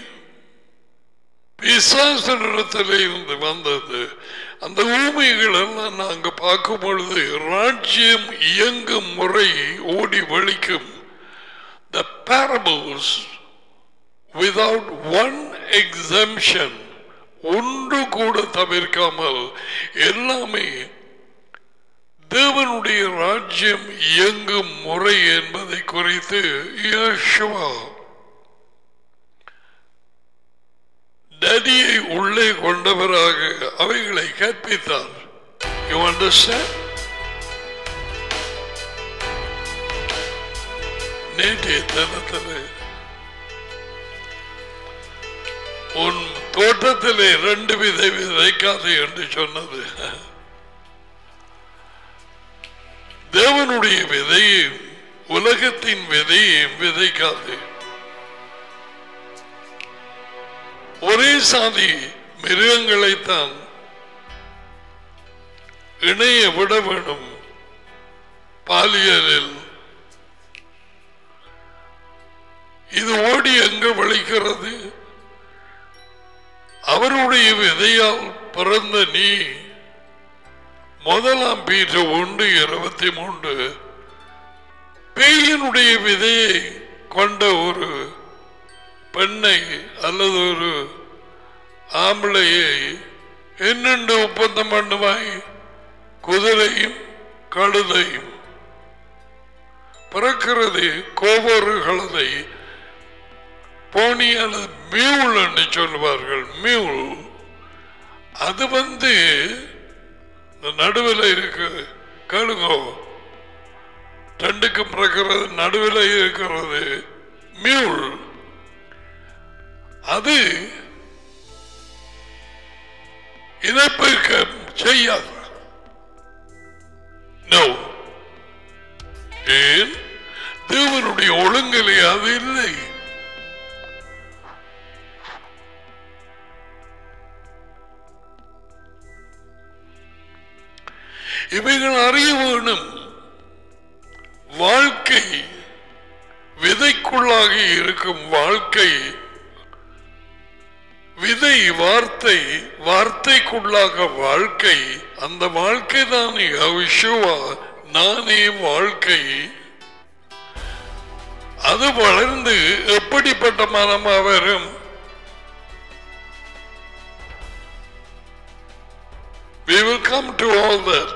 பிசாசனிடத்திலே இருந்து வந்தது அந்த ஊமைகள் எல்லாம் நாங்க பார்க்கும் பொழுது ராஜ்யம் இயங்கும் முறை ஓடி வலிக்கும் the parables without one exemption ஒன்று கூட தவிர்க்காமல் எல்லாமே தேவனுடைய ராஜ்யம் இயங்கும் முறை என்பதை குறித்து யேசுவா நதியை உள்ளே கொண்டவராக அவைகளை கற்பித்தார் யூ அண்டர்ஸ்டாண்ட் நேற்றைய தினத்தில் உன் தோட்டத்திலே ரெண்டு விதை விதைக்காது என்று சொன்னது தேவனுடைய விதையும் உலகத்தின் விதையும் விதைக்காது ஒரே சாதி மிருகங்களைத்தான் இணைய விட வேணும் பாலியலில் இது ஓடி எங்க வலிக்கிறது அவருடைய விதையால் பிறந்த நீ முதலாம் பீற்று ஒன்று இருபத்தி மூன்று பேயினுடைய விதையை கொண்ட ஒரு பெண்ணை அல்லது ஒரு ஆம்பளையை என்னென்று ஒப்பந்தம் பண்ணுவாய் குதிரையும் கழுதையும் பிறக்கிறது கோவொரு கழுதை போனி அல்லது மியூல் என்று சொல்லுவார்கள் மியூல் அது வந்து நடுவில் இருக்கு கேளுங்கோ ரெண்டுக்கும் பிறக்கிறது நடுவில் இருக்கிறது மியூல் அது இனப்பெருக்கம் செய்யாது No. ஏன் தேவனுடைய ஒழுங்கிலே அது இல்லை இவைகள் அறிய வேணும் வாழ்க்கை விதைக்குள்ளாக இருக்கும் வாழ்க்கை விதை வார்த்தை வார்த்தைக்குள்ளாக வாழ்க்கை அந்த வாழ்க்கை தான் யெகோவா நானே வாழ்க்கை அது வளர்ந்து எப்படிப்பட்ட மனமா வரும் We will come to all that.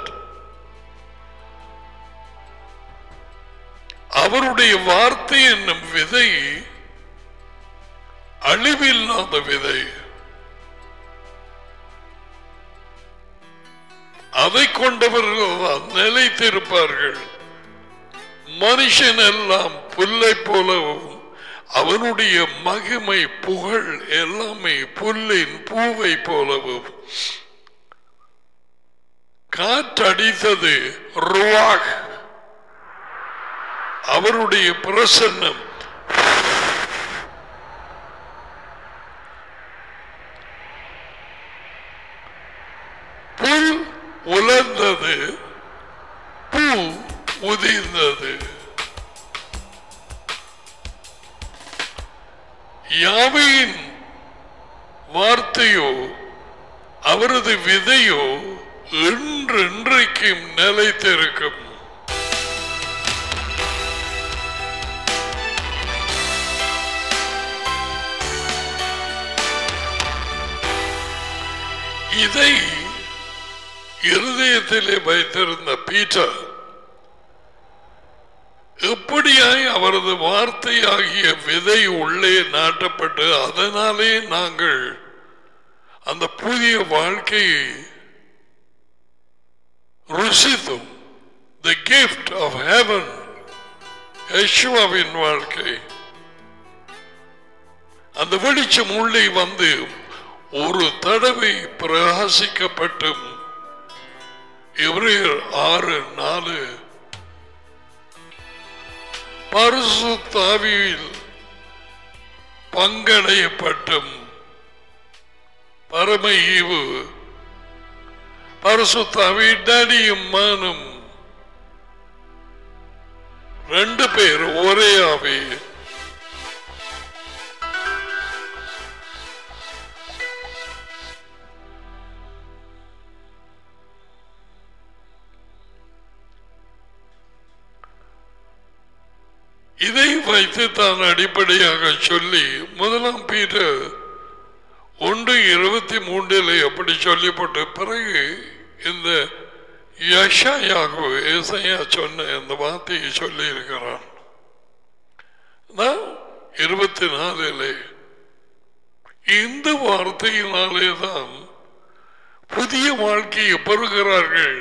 அவருடைய வார்த்தை என்னும் விதை அழிவில்லாத விதை அதை கொண்டவர்கள் தான் நிலைத்திருப்பார்கள் மனுஷன் எல்லாம் புல்லை போலவும் அவனுடைய மகிமை புகழ் எல்லாமே புல்லின் பூவை போலவும் காற்றடித்தது ருவாக் அவருடைய பிரசன்னம் புல் உலர்ந்தது பூ உதிர்ந்தது யாவையின் வார்த்தையோ அவரது விதையோ என்றென்றைக்கும் நிலைத்திருக்கும் இதை இருதயத்திலே வைத்திருந்த பீட்டர் எப்படியாய் அவரது வார்த்தையாகிய விதை உள்ளே நாட்டப்பட்டு அதனாலே நாங்கள் அந்த புதிய வாழ்க்கையை ருசித்தும் தி கிஃப்ட் ஆஃப் ஹெவன் யெஷுவாவின் வாழ்க்கை அந்த வெளிச்சம் உள்ளே வந்து ஒரு தடவை பிரகாசிக்கப்பட்டும் எவ்ரேயர் ஆறு நாலு பரிசுத்தாவியில் பங்கடையப்பட்டும் பரம ஈவு பரிசுத்தாவி டடியும் மானும் ரெண்டு பேர் ஒரே ஆவி இதை வைத்து தான் அடிப்படையாக சொல்லி முதலாம் பீட்டர் ஒன்று இருபத்தி மூன்றில் எப்படி சொல்லப்பட்ட பிறகு இந்த யஷாயாகு ஏசையா சொன்ன இந்த வார்த்தையை சொல்லி இருக்கிறான் இருபத்தி நாலிலே இந்த வார்த்தையினாலே தான் புதிய வாழ்க்கையை பெறுகிறார்கள்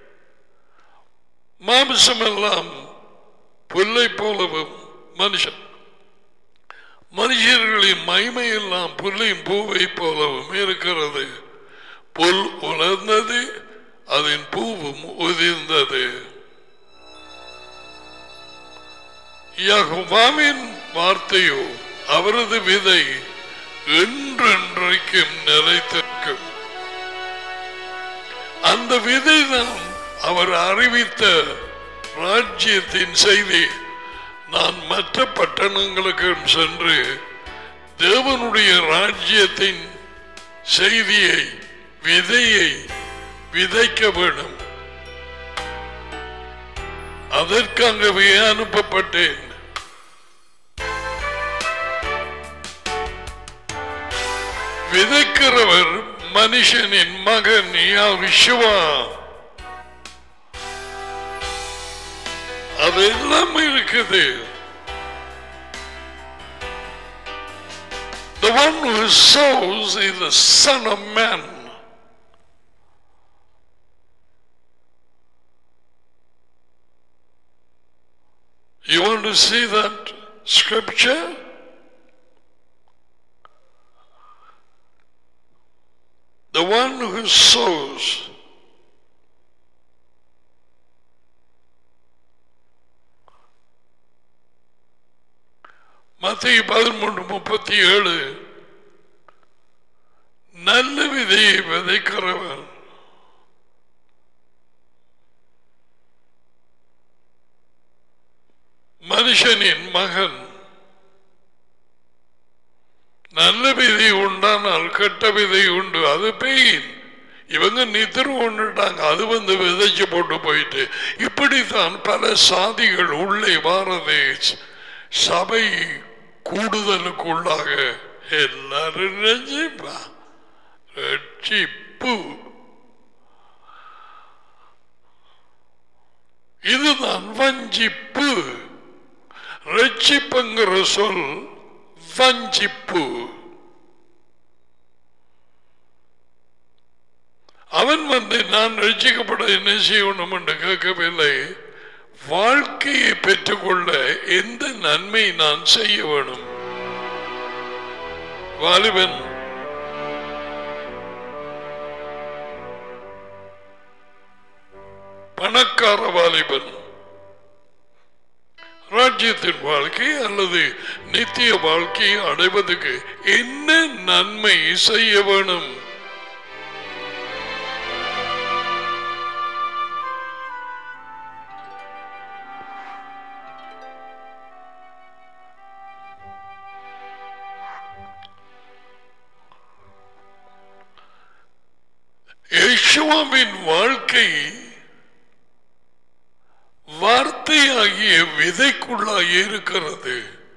மாமிசமெல்லாம் புல்லை போலவும் மனுஷன் மனுஷர்களின் மகிமை எல்லாம் புல்லையும் பூவை போலவும் இருக்கிறது புல் உலர்ந்தது அதன் பூவும் உதிர்ந்தது யகோவாவின் வார்த்தையோ அவரது விதை என்றென்றைக்கும் நிலைத்திருக்கும் அந்த விதைதான் அவர் அறிவித்த ராஜ்யத்தின் செய்தி நான் மற்ற பட்டணங்களுக்கு சென்று தேவனுடைய ராஜ்யத்தின் செய்தியை விதையை விதைக்க வேண்டும் அதற்காகவே அனுப்பப்பட்டேன் விதைக்கிறவர் மனுஷனின் மகன் யா விஸ்வா அது எல்லாம் இருக்குது The one who sows is the Son of Man. You want to see that scripture? The one who sows மத்திய பதிமூன்று முப்பத்தி ஏழு நல்ல விதையை விதைக்கிறவன் மனுஷனின் மகன் நல்ல விதை உண்டானால் கெட்ட விதை உண்டு அது பெயின் இவங்க நித்திரு கொண்டுட்டாங்க அது வந்து விதைச்சு போட்டு போயிட்டு இப்படித்தான் பல சாதிகள் உள்ளே வாரது சபை கூடுதலுக்குள்ளாக எல்லாரும் ரட்சிப்பா ரட்சிப்பு இதுதான் வஞ்சிப்பு ரட்சிப்புங்கிற சொல் வஞ்சிப்பு அவன் வந்து நான் ரட்சிக்கப்பட என்ன செய்யணும் என்று கேட்கவில்லை வாழ்க்கையை பெற்றுக்கொள்ள எந்த நன்மை நான் செய்ய வேணும் வாலிபன் பணக்கார வாலிபன் ராஜ்யத்தின் வாழ்க்கை அல்லது நித்திய வாழ்க்கையை அடைவதற்கு என்ன நன்மை செய்ய வேணும் யேசுவாவின் வாழ்க்கை வார்த்தையாகிய விதைக்குள்ளாக இருக்கிறது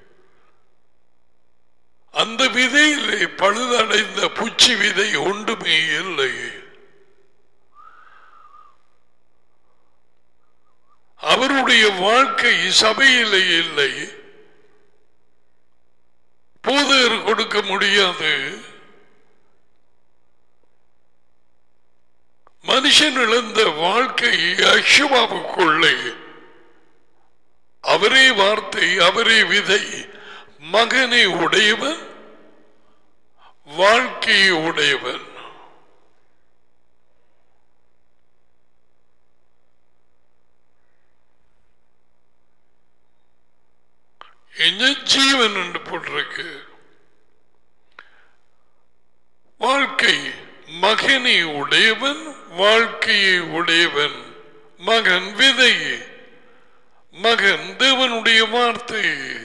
அந்த விதையிலே பழுதடைந்த பூச்சி விதை ஒன்றுமே இல்லை அவர் அவருடைய வாழ்க்கை சபையிலே இல்லை போதர் கொடுக்க முடியாது மனுஷன் இழந்த வாழ்க்கை அஷுவாவுக்குள்ளே அவரே வார்த்தை அவரே விதை மகனை உடையவன் வாழ்க்கையை உடையவன் என்ன ஜீவன் என்று போட்டிருக்கு வாழ்க்கை மகனை உடையவன் வாழ்க்கையை உடையவன் மகன் விதை மகன் தேவனுடைய வார்த்தை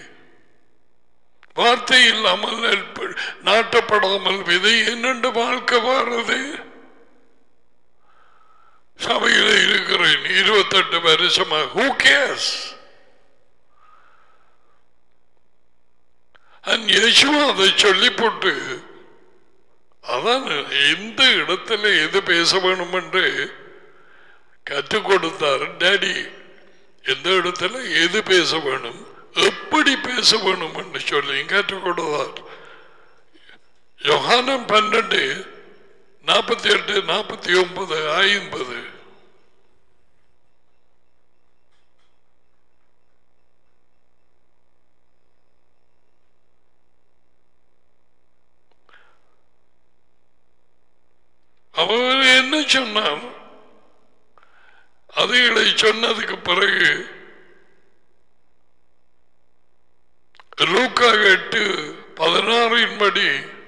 வார்த்தை இல்லாமல் நெற்ப- நாட்டப்படாமல் விதை என்னென்று வாழ்க்கை வாரது சபையில இருக்கிறேன் இருபத்தெட்டு வருஷமா ஹூ கேஸ் யேசுவா அதை சொல்லி போட்டு அதான் எந்த இடத்துல எது பேச வேணும் என்று கற்றுக் கொடுத்தார் டேடி எந்த இடத்துல எது பேச வேணும் எப்படி பேச வேணும் என்று சொல்லி கற்றுக் கொடுத்தார் யோகானம் பன்னெண்டு நாற்பத்தி எட்டு நாற்பத்தி ஒன்பது ஐம்பது அவர் என்ன சொன்னார் அதுகளை சொன்னதுக்கு பிறகு லூக்கா எட்டு பதினாறின் படி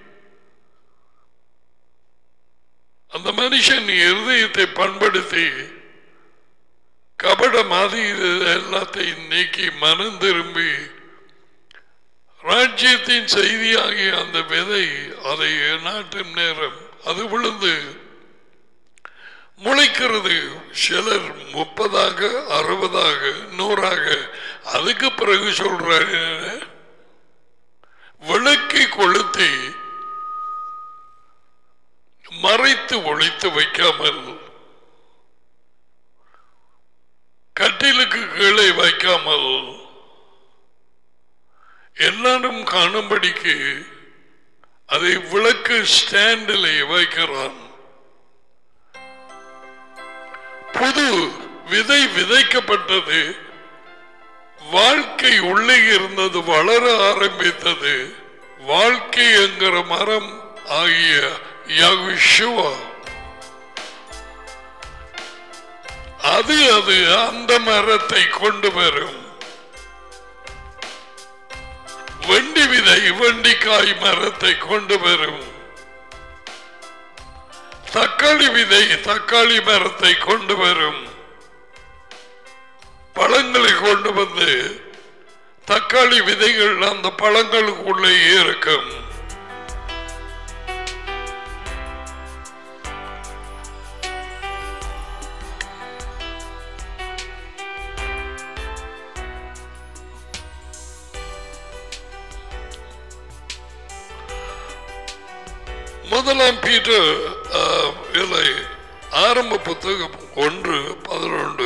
அந்த மனுஷன் இருதயத்தை பண்படுத்தி கபட மாதிரி எல்லாத்தையும் நீக்கி மனம் திரும்பி ராஜ்யத்தின் செய்தியாகிய அந்த விதை அதை நாட்டும் நேரம் அது விழுந்து முளைக்கிறது சிலர் முப்பதாக அறுபதாக நூறாக அதுக்கு பிறகு சொல்றாரு விளக்கை கொளுத்தி மறைத்து ஒழித்து வைக்காமல் கட்டிலுக்கு கீழே வைக்காமல் எல்லாரும் காணும்படிக்கு அதை விளக்கு ஸ்டாண்டிலே வைக்கிறான் புது விதை விதைக்கப்பட்டது வாழ்க்கை உள்ளே இருந்தது வளர ஆரம்பித்தது வாழ்க்கை என்கிற மரம் ஆகிய யகுஷுவா அது அது அந்த மரத்தை கொண்டு வரும் வெண்டி விதை வெண்டிக்காய் மரத்தை கொண்டு வரும் தக்காளி விதை தக்காளி மரத்தை கொண்டு வரும் பழங்களை கொண்டு வந்து தக்காளி விதைகள் அந்த பழங்களுக்குள்ளே இருக்கும் முதலாம் பீட்டர் ஆஹ், இல்லை ஆரம்ப புத்தகம் ஒன்று பதினொன்று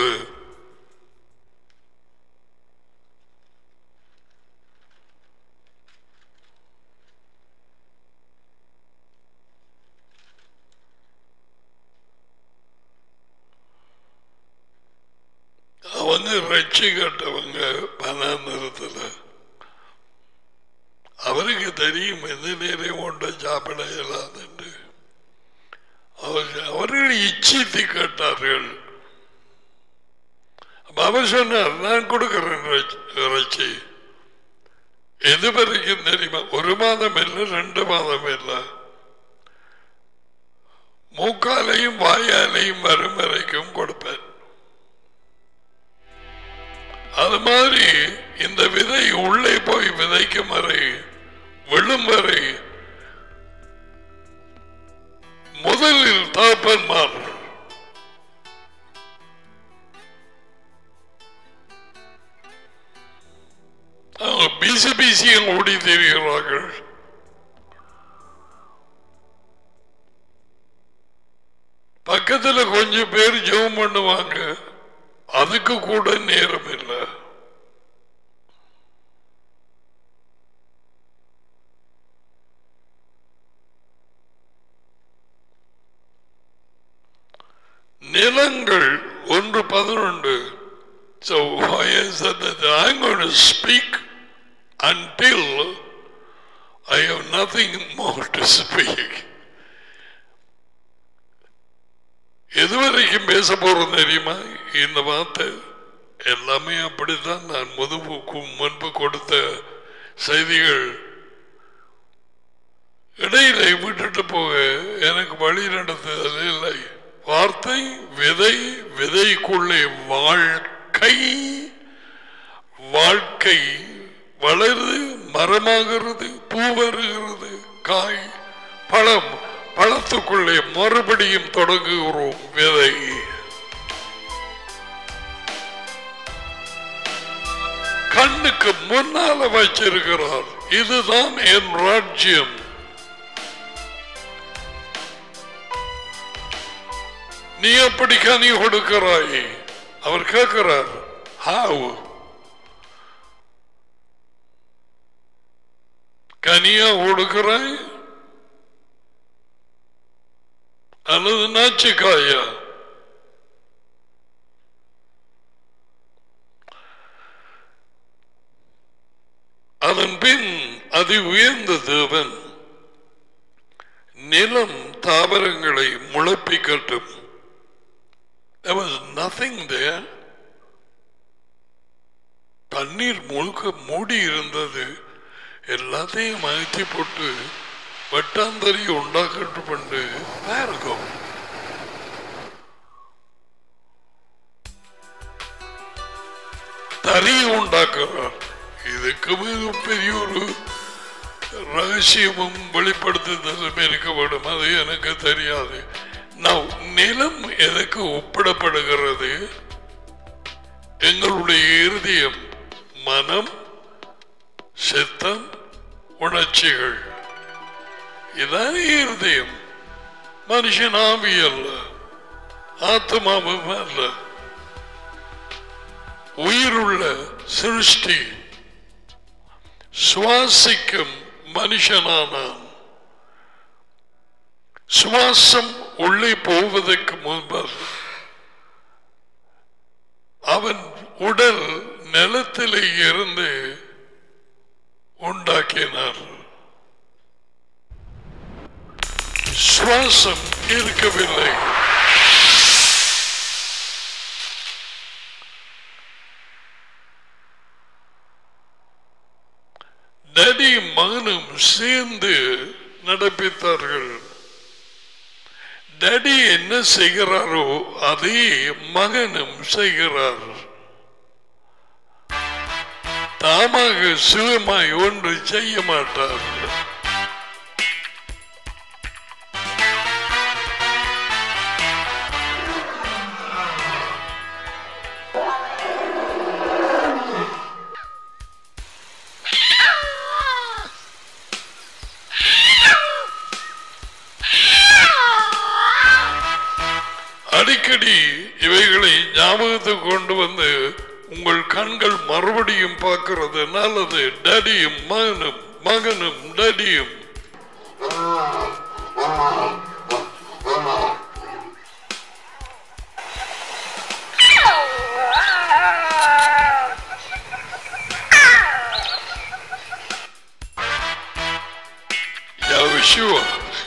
அவங்க ரட்சி கட்டவங்க பனாந்திரத்தில் அவருக்கு தெரியும் எந்த நேரம் கொண்டு சாப்பிட இயலாதுன்னு அவர் அவர்கள் இச்சித்து கேட்டார்கள் அப்ப அவர் சொன்னார் நான் கொடுக்கிறேன் இறைச்சி- இறைச்சி எது வரைக்கும் தெரியுமா ஒரு மாதம் இல்லை ரெண்டு மாதம் இல்லை மூக்காலையும் வாயாலையும் வரும் வரைக்கும் கொடுப்பேன் அது மாதிரி இந்த விதை உள்ளே போய் விதைக்கும் வரை விழும் வரை முதலில் தகப்பன்மார் அவங்க பிசி பிசியும் ஓடி தெரிகிறார்கள் பக்கத்துல கொஞ்சம் பேர் ஜெபம் பண்ணுவாங்க அதுக்கு கூட நேரம் இல்லை நிலங்கள் ஒன்று பதினொன்று So why is it that I'm going to speak until I have nothing more to speak? எதுவரைக்கும் பேச போறது தெரியுமா இந்த வார்த்தை எல்லாமே அப்படித்தான் நான் முதுவுக்கு முன்பு கொடுத்த செய்திகள் இடையில விட்டுட்டு போக எனக்கு வழி நடத்துதல் இல்லை வார்த்தை விதை விதைக்குள்ளே வாழ்க்கை வாழ்க்கை வளருது மரமாகிறது பூ வருகிறது காய் பழம் பழத்துக்குள்ளே மறுபடியும் தொடங்குகிறோம் விதை கண்ணுக்கு முன்னால வச்சிருக்கிறார் இதுதான் என் ராஜ்யம் நீ எப்படி கனி கொடுக்கிறாய் அவர் கேட்கிறார் ஹாவ் கனியா கொடுக்கிறாய் அல்லது நாச்சிக்காயா அதன் பின் அதி உயர்ந்த தேவன் நிலம் தாவரங்களை முளைப்பிக்கட்டும் There was nothing there. தண்ணீர் முழுக்க மூடி இருந்தது எல்லாத்தையும் அகற்றி போட்டு வெட்டாந்தறி உண்டாக்கட்டு பண்ணு இருக்கும் தறியை உண்டாக்குறார் இதுக்கு மிக பெரிய ஒரு ரகசியமும் வெளிப்படுத்துதலும் இருக்க வேண்டும் அது எனக்கு தெரியாது நான் நிலம் எதற்கு ஒப்பிடப்படுகிறது எங்களுடைய இருதயம் மனம் சித்தம் உணர்ச்சிகள் இதான் இருதயம் மனுஷன் ஆவி அல்ல ஆத்மாவும் அல்ல உயிருள்ள சிருஷ்டி சுவாசிக்கும் மனுஷனானான் சுவாசம் உள்ளே போவதற்கு முன்பாக அவன் உடல் நிலத்திலே இருந்து உண்டாக்கினார் சுவாசம் இருக்கவில்லை நடி மகனும் சேர்ந்து நடப்பித்தார்கள் டடி என்ன செய்கிறாரோ அதே மகனும் செய்கிறார் தாமாக சுயமாய் ஒன்று செய்ய மாட்டார் அடிக்கடி இவைகளை ஞாபகத்துக்கு கொண்டு வந்து உங்கள் கண்கள் மறுபடியும் பார்க்கிறது நல்லது டடியும் மகனும் மகனும் டடியும் Yeah, sure.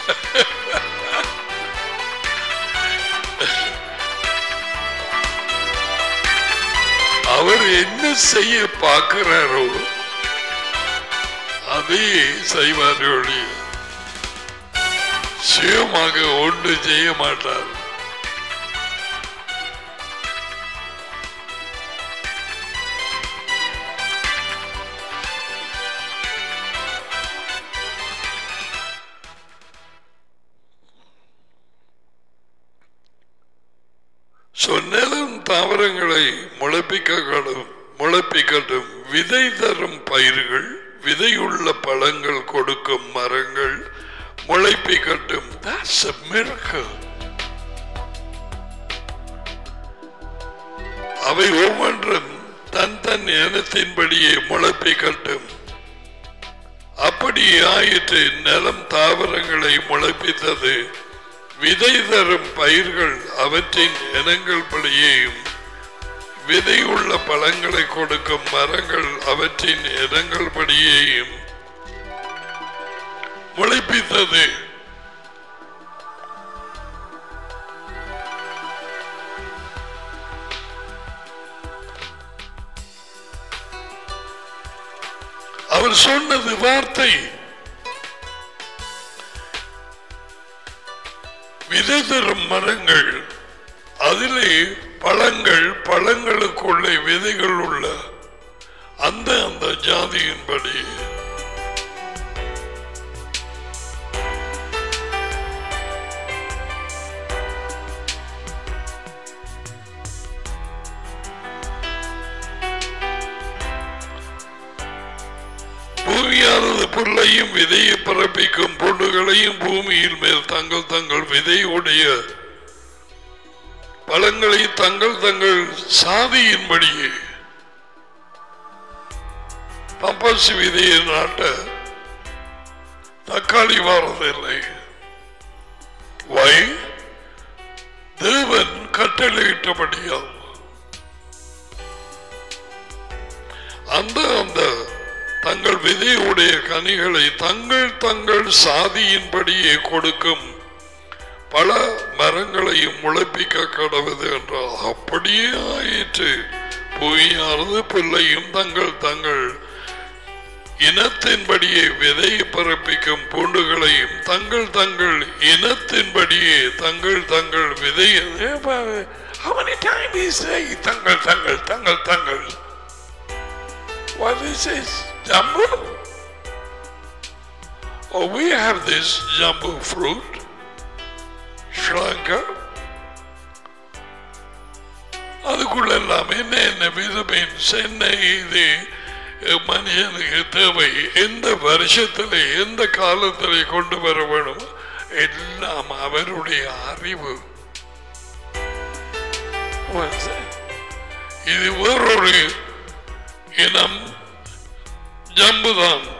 அவர் என்ன செய்ய பார்க்கிறாரோ அதே செய்வார் சுயமாக ஒன்று செய்ய மாட்டார் சொன்னதும் தாவரங்களை முளைப்பிக்கட்டும் முளைப்பிக்கட்டும் விதை தரும் பயிர்கள் விதையுள்ள பழங்கள் கொடுக்கும் மரங்கள் முளைப்பிக்கட்டும் That's a miracle. அவை ஒவ்வொன்றும் தன் தன் இனத்தின்படியே முளைப்பிக்கட்டும் அப்படி ஆயிற்று நிலம் தாவரங்களை முளைப்பித்தது விதை தரும் பயிர்கள் அவற்றின் இனங்கள் படியேயும் விதை உள்ள பழங்களை கொடுக்கும் மரங்கள் அவற்றின் இனங்கள் படியேயும் முளைப்பித்தது அவர் சொன்னது வார்த்தை விதை தரும் மரங்கள் அதிலே பழங்கள் பழங்களுக்குள்ளே விதைகள் உள்ள அந்த அந்த ஜாதியின்படி பூமியானது புல்லையும் விதையை பிறப்பிக்கும் பொருள்களையும் பூமியில் மேல் தங்கள் தங்கள் விதையுடைய பழங்களை தங்கள் தங்கள் சாதியின்படியே பப்பாசி விதையை நாட்ட தக்காளி வாரதில்லை வை தேவன் கட்டளையிட்டபடியால் அந்த அந்த தங்கள் விதையுடைய கனிகளை தங்கள் தங்கள் சாதியின்படியே கொடுக்கும் பல மரங்களையும் முளைப்பிக்க கடவுது என்றால் அப்படியே ஆயிற்று புவியானது பிள்ளையும் தங்கள் தங்கள் இனத்தின்படியே விதையை பிறப்பிக்கும் பூண்டுகளையும் தங்கள் தங்கள் இனத்தின்படியே தங்கள் தங்கள் விதையை How many times he say தங்கள் தங்கள் தங்கள் தங்கள் What is this? Jumbo? Oh, we have this jumbo fruit. Sri Lanka. அதுக்குள்ள எல்லாம் என்ன என்ன விதமீன் சென்னை இது மனுஷனுக்கு தேவை எந்த வருஷத்துல எந்த காலத்துல கொண்டு வர வேணும் எல்லாம் அவருடைய அறிவு இது வேறொரு இனம் ஜம்புதான்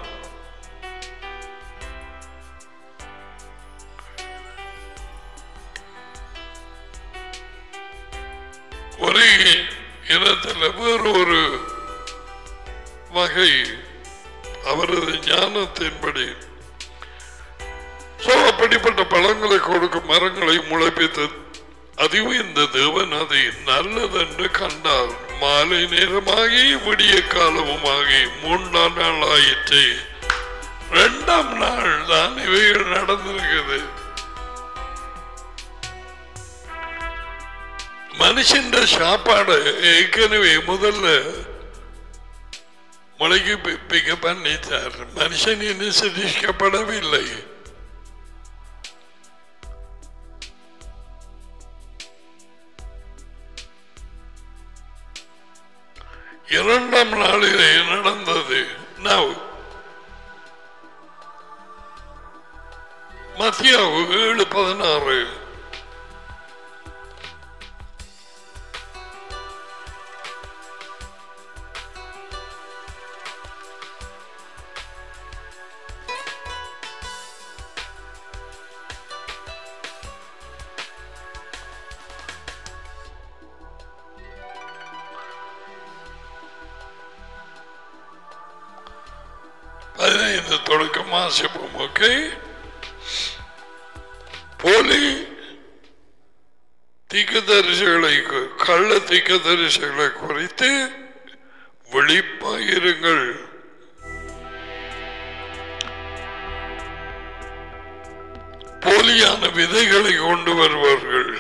ஒரே இனத்தில் வேறொரு வகை அவரது ஞானத்தின்படி சோ அப்படிப்பட்ட பழங்களை கொடுக்கும் மரங்களை முளைப்பித்து அதுவும் இந்த தேவன் அதை நல்லதென்று கண்டார் மாலை நேரமாகி விடிய காலமுமாகி மூன்றாம் நாள் ஆயிற்று இரண்டாம் நாள் தான் இவைகள் நடந்திருக்குது மனுஷன் சாப்பாடு ஏற்கனவே முதல்ல முளைக்கு பிக்க பண்ணிட்டார் மனுஷன் இன்னும் சிரிக்கப்படவில்லை இரண்டாம் நாளிலே நடந்தது நவ் மத்தியாவு ஏழு பதினாறு பதினைந்து தொடக்கம் வாசிப்போம் ஓகே போலி திக்கதரிசிகளை கள்ள திக்கதரிசிகளை குறித்து விழிப்பாயிருங்கள் போலியான விதைகளை கொண்டு வருவார்கள்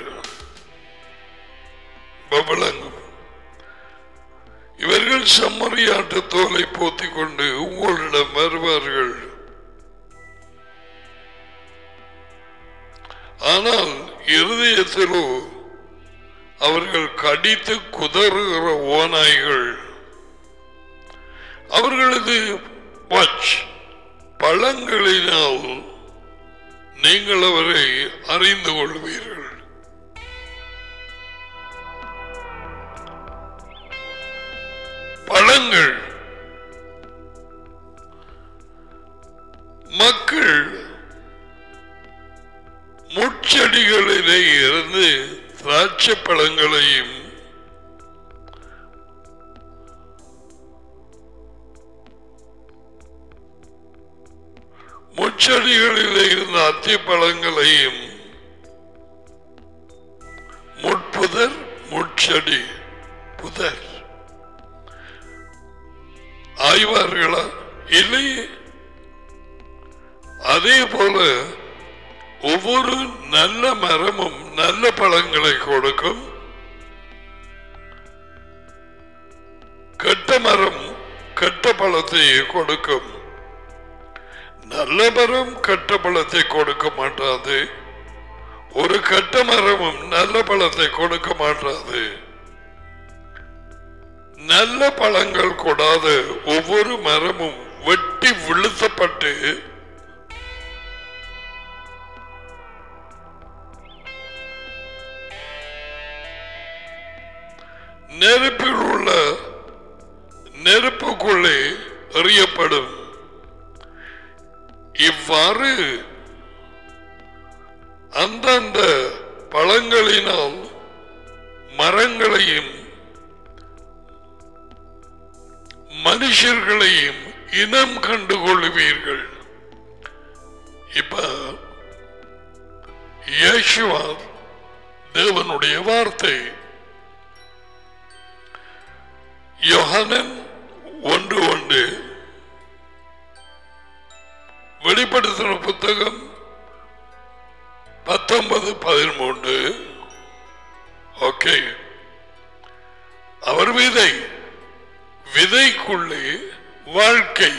பபலங்கம் இவர்கள் செம்மறியாட்டு தோலை போத்திக் கொண்டு உங்களிடம் வருவார்கள் ஆனால் இருதயத்திலோ அவர்கள் கடித்து குதறுகிற ஓநாய்கள் அவர்களது வாட்ச் பழங்களினால் நீங்கள் அவரை அறிந்து கொள்வீர்கள் மரங்களிலே இருந்து திராட்சை பழங்களையும் முச்செடிகளிலே இருந்த அத்தி பழங்களையும் முட்புதர் முட்செடி புதர் ஆய்வார்களா இல்லையே அதே போல ஒவ்வொரு நல்ல மரமும் நல்ல பழங்களை கொடுக்கும் கெட்ட மரம் கெட்ட பழத்தை கொடுக்கும் நல்ல மரம் கெட்ட பழத்தை கொடுக்க மாட்டாது ஒரு கெட்ட மரமும் நல்ல பழத்தை கொடுக்க மாட்டாது நல்ல பழங்கள் கொடாத ஒவ்வொரு மரமும் வெட்டி விழுத்தப்பட்டு நெருப்பில் உள்ள நெருப்புக்குள்ளே எறியப்படும் இவ்வாறு அந்தந்த பழங்களினால் மரங்களையும் மனுஷர்களையும் இனம் கண்டு கொள்ளுவீர்கள் இப்ப இயேசுவா தேவனுடைய வார்த்தை யோஹனன் ஒன்று ஒன்று வெளிப்படுத்தின புத்தகம் பத்தொன்பது பதிமூன்று ஓகே அவர் விதை விதைக்குள்ளே வாழ்க்கை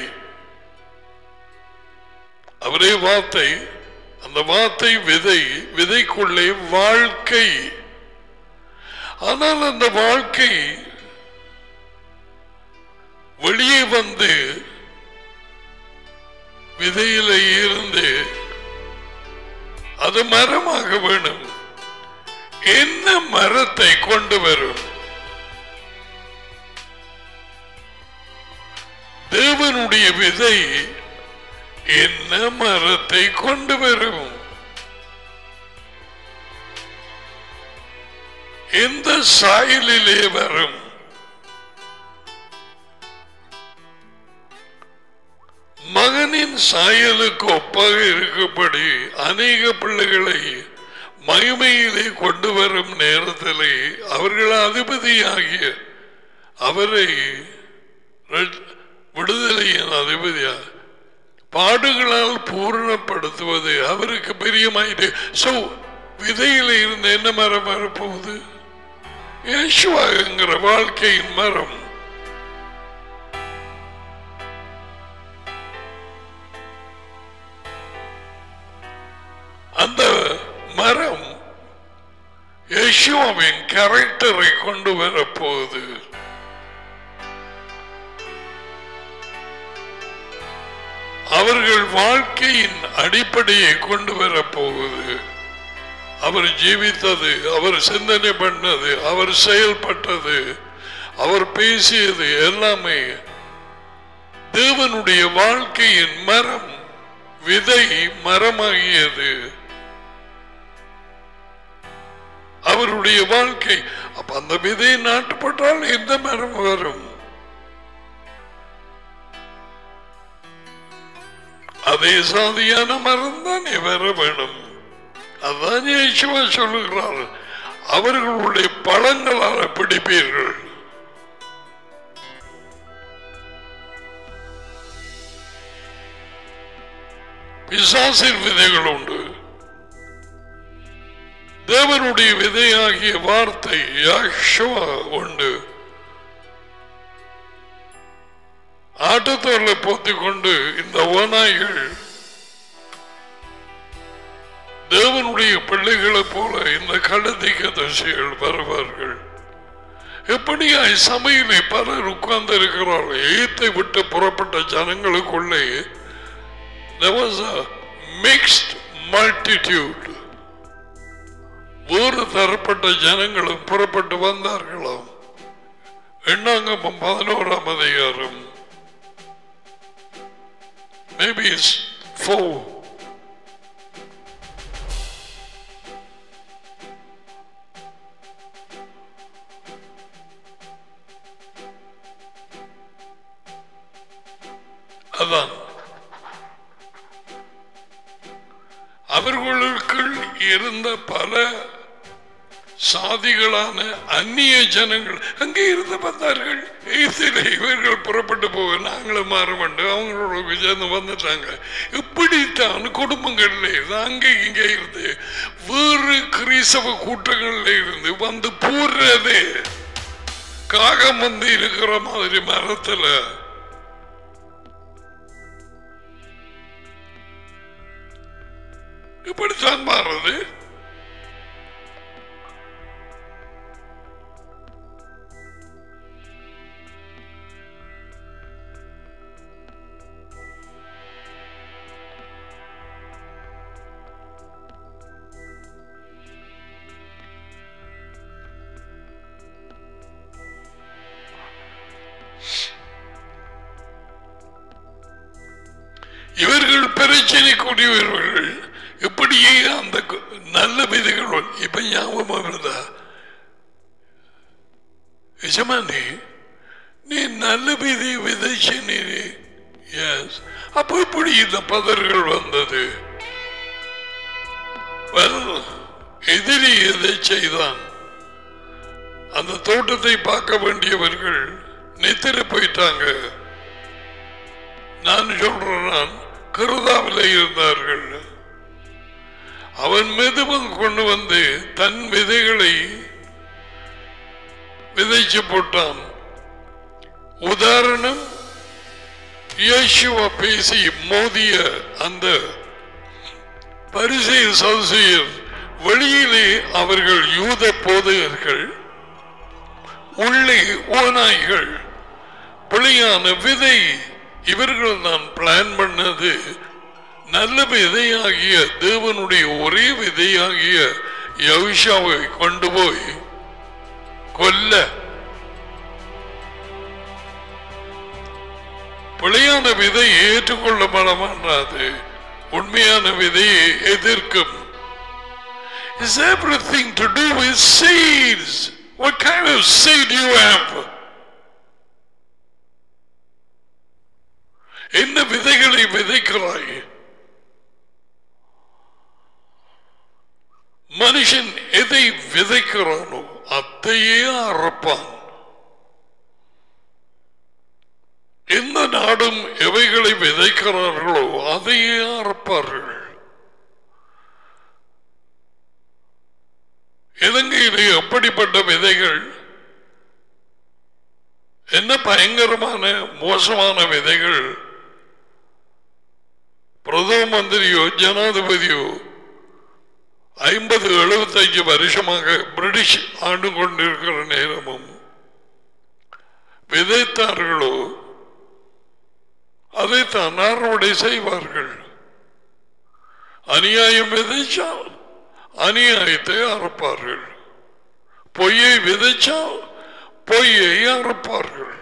அவரே வார்த்தை அந்த வார்த்தை விதை விதைக்குள்ளே வாழ்க்கை ஆனால் அந்த வாழ்க்கை வெளியே வந்து விதையில இருந்து அது மரமாக வேணும் என்ன மரத்தை கொண்டு வரும் தேவனுடைய விதை என்ன மரத்தை கொண்டு வரும் எந்த சாயலிலே வரும் மகனின் சாயலுக்கு ஒப்பாக இருக்கும்படி அநேக பிள்ளைகளை மகிமையிலே கொண்டு வரும் நேரத்திலே அவர்கள் அதிபதியாகிய அவரை ர- விடுதலையின் அதிபதியா பாடுகளால் பூரணப்படுத்துவது அவருக்கு பிரியமாயிட்டு சோ விதையில இருந்து என்ன மரம் வரப்போகுது யேசுவாங்கிற வாழ்க்கையின் மரம் அந்த மரம் யேசுவாவின் கேரக்டரை கொண்டு வரப்போகுது அவர்கள் வாழ்க்கையின் அடிப்படையை கொண்டு வரப்போகுது அவர் ஜீவித்தது அவர் சிந்தனை பண்ணது அவர் செயல்பட்டது அவர் பேசியது எல்லாமே தேவனுடைய வாழ்க்கையின் மரம் விதை மரமாகியது அவருடைய வாழ்க்கை அப்ப அந்த விதை நாட்டுப்பட்டால் எந்த மரம் வரும் அதே சாதியான மரம் தானே வர வேணும் அதான் இயேசுவா சொல்லுகிறார் அவர்களுடைய பழங்களால் பிடிப்பீர்கள் பிசாசின் விதைகள் உண்டு தேவனுடைய விதையாகிய வார்த்தை யாஷுவா உண்டு ஆட்டத்தோர்ல போத்திக் கொண்டு இந்த ஓநாய்கள் தேவனுடைய பிள்ளைகளைப் போல இந்த கடதிக்க தசைகள் வருவார்கள் எப்படியாய் சமையலை பலர் உட்கார்ந்து இருக்கிறார்கள் எய்த்தை விட்டு புறப்பட்ட ஜனங்களுக்குள்ளே there was a mixed multitude வேறு தரப்பட்ட ஜனங்களும் புறப்பட்டு வந்தார்களாம் எண்ணாங்கம்பம் பதினோராம் அதிகாரம் maybe it's four அதுதான் அவர்களுக்குள் இருந்த பல சாதிகளான அந்நிய ஜனங்கள் அங்கே இருந்து வந்தார்கள் எய்திலே இவர்கள் புறப்பட்டு போக நாங்களும் மாற வேண்டும் அவங்களோட சேர்ந்து வந்துட்டாங்க இப்படித்தான் குடும்பங்கள்ல இருந்து அங்கே இங்கே இருந்து வேறு கிறிஸ்தவ கூட்டங்கள்ல இருந்து வந்து பூர்றது காகம் வந்து இருக்கிற மாதிரி மரத்துல இப்படித்தான் மாறுது இவர்கள் பிரச்சனைக்குரியவர்கள் இப்படியே அந்த கு- நல்ல விதைகள் இப்ப ஞாபகம் வருதா எஜமானி நீ நல்ல விதை விதைச்சினே எஸ் அப்போ இப்படி இந்த பதர்கள் வந்தது Well, எதிரி எதை செய்தான் அந்த தோட்டத்தை பார்க்க வேண்டியவர்கள் நித்திர போயிட்டாங்க நான் சொல்றேன் நான் கருதாவில் இருந்தார்கள் அவன் மெதுவன் கொண்டு வந்து தன் விதைகளை விதைச்சு போட்டான் உதாரணம் இயேசுவா பேசி மோதிய அந்த பரிசை சதுசெயர் வெளியிலே அவர்கள் யூத போதகர்கள் உள்ளே ஓநாய்கள் பிழையான விதை இவர்கள் நான் பிளான் பண்ணது நல்ல விதையாகிய தேவனுடைய ஒரே விதையாகிய யவிஷாவை கொண்டு போய் கொல்ல பிழையான விதை ஏற்றுக்கொள்ளப்பட மாட்டாது உண்மையான விதையை எதிர்க்கும் Is everything to do with seeds? What kind of seed you have? என்ன விதைகளை விதைக்கிறாய் மனுஷன் எதை விதைக்கிறானோ அதையே அறப்பான் எந்த நாடும் எவைகளை விதைக்கிறார்களோ அதையே அறப்பார்கள் இலங்கையிலே அப்படிப்பட்ட விதைகள் என்ன பயங்கரமான மோசமான விதைகள் பிரதம மந்திரியோ ஜனாதிபதியோ ஐம்பது எழுபத்தஞ்சு வருஷமாக பிரிட்டிஷ் ஆண்டு கொண்டிருக்கிற நேரமும் விதைத்தார்களோ அதைத்தான் அறுவடை செய்வார்கள் அநியாயம் விதைச்சால் அநியாயத்தை அறுப்பார்கள் பொய்யை விதைச்சால் பொய்யை அறுப்பார்கள்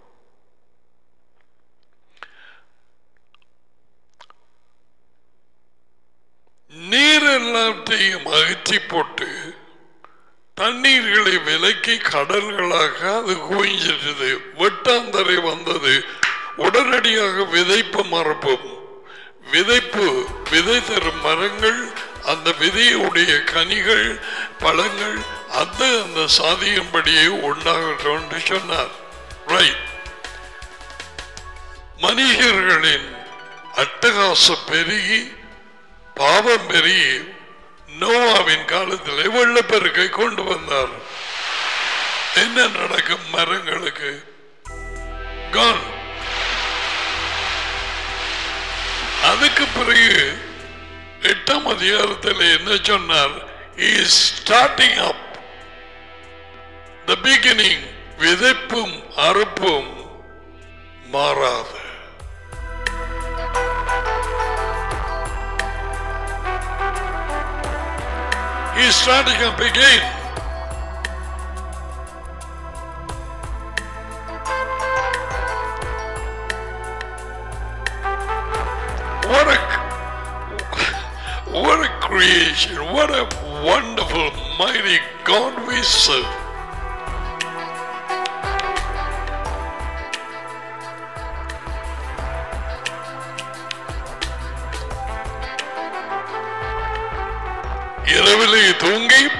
நீர் எல்லாத்தையும் அகற்றி போட்டு தண்ணீர்களை விலக்கி கடல்களாக அது குவிஞ்சிட்டது வெட்டாந்தரை வந்தது உடனடியாக விதைப்பு மரபும் விதைப்பு விதை தரும் மரங்கள் அந்த விதையுடைய கனிகள் பழங்கள் அந்த அந்த சாதியின்படியே உண்டாகட்டும் என்று சொன்னார் ரைட் மனிதர்களின் அட்டகாசம் பெருகி பாவம் பெருகி நோவாவின் காலத்தில் வெள்ளப்பெருக்கை கொண்டு வந்தார் என்ன நடக்கும் மரங்களுக்கு Gone. அதுக்கு பிறகு எட்டாம் அதிகாரத்தில் என்ன சொன்னார் is starting up the beginning விதைப்பும் அறுப்பும் மாறாது He's starting up again. What a what a creation! What a wonderful, mighty God we serve!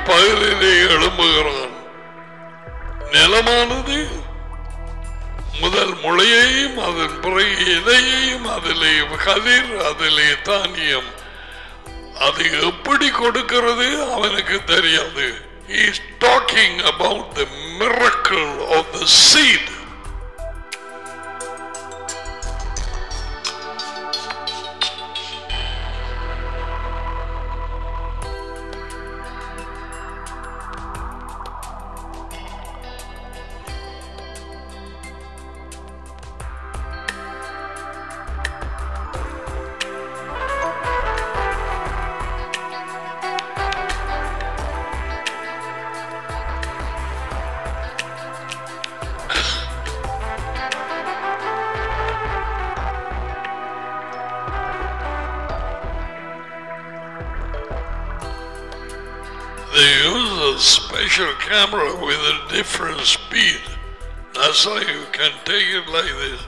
பகலிலே எழும்புகிறான் நிலமானது முதல் முளையையும் அதன் பிறகு இலையையும் அதிலே கதிர் அதிலே தானியம் அது எப்படி கொடுக்கிறது அவனுக்கு தெரியாது He is talking about the miracle of the seed. They use a special camera with a different speed. That's why you can take it like this.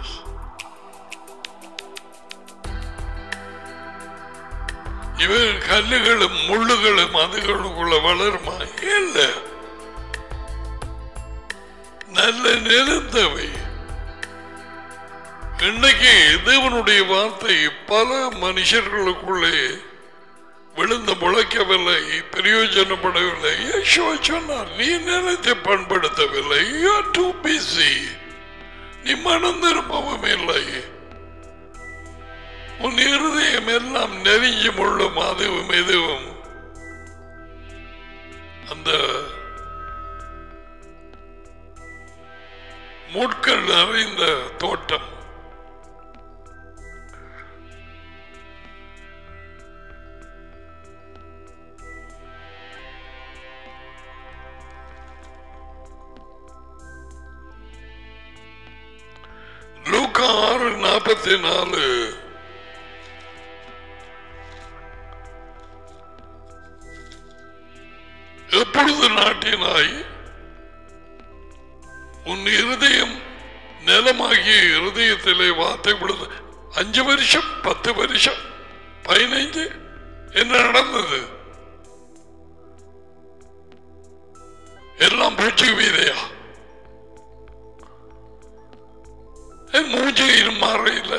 இவன் கல்லுகளும் முள்ளுகளும் அதுகளுக்குள்ள வளருமா இல்ல நல்ல நிறந்தவை இன்னைக்கு தேவனுடைய வார்த்தை பல மனுஷர்களுக்குள்ளே விழுந்து முளைக்கவில்லை பிரயோஜனப்படவில்லை யேசுவா சொன்னார் நீ நினைத்து பண்படுத்தவில்லை You are too busy. நீ மனம் திரும்பவும் இல்லை உன் இருதயம் எல்லாம் நெருங்கி முள்ளும் அதுவும் இதுவும் அந்த முட்கள் நிறைந்த தோட்டம் லூக்கா ஆறு நாற்பத்தி நாலு எப்பொழுது நாட்டினாய் உன் இருதயம் நிலமாகிய இருதயத்திலே வார்த்தை விடுது அஞ்சு வருஷம் பத்து வருஷம் பதினைஞ்சு என்ன நடந்தது எல்லாம் பூச்சி வீதையா என் மூஞ்சியும் மாறையில்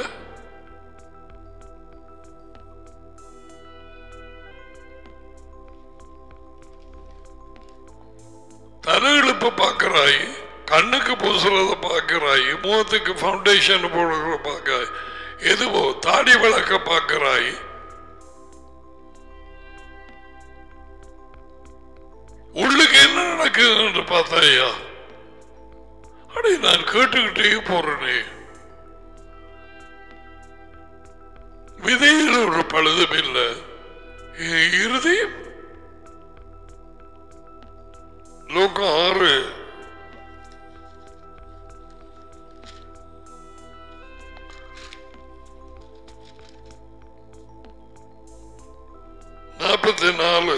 தலையெழுப்பு பார்க்கிறாய் கண்ணுக்கு பூசுறத பார்க்கிறாய் முகத்துக்கு ஃபவுண்டேஷன் போடுறத பார்க்கிறாய் எதுவோ தாடி விளக்க பார்க்கிறாய் உள்ளுக்கு என்ன நடக்குது என்று பார்த்தாயா அடே நான் கேட்டுக்கிட்டே போறேனே விதையில் ஒரு பழுதும் இல்லை என் இருதயம் லோகம் ஆறு நாற்பத்தி நாலு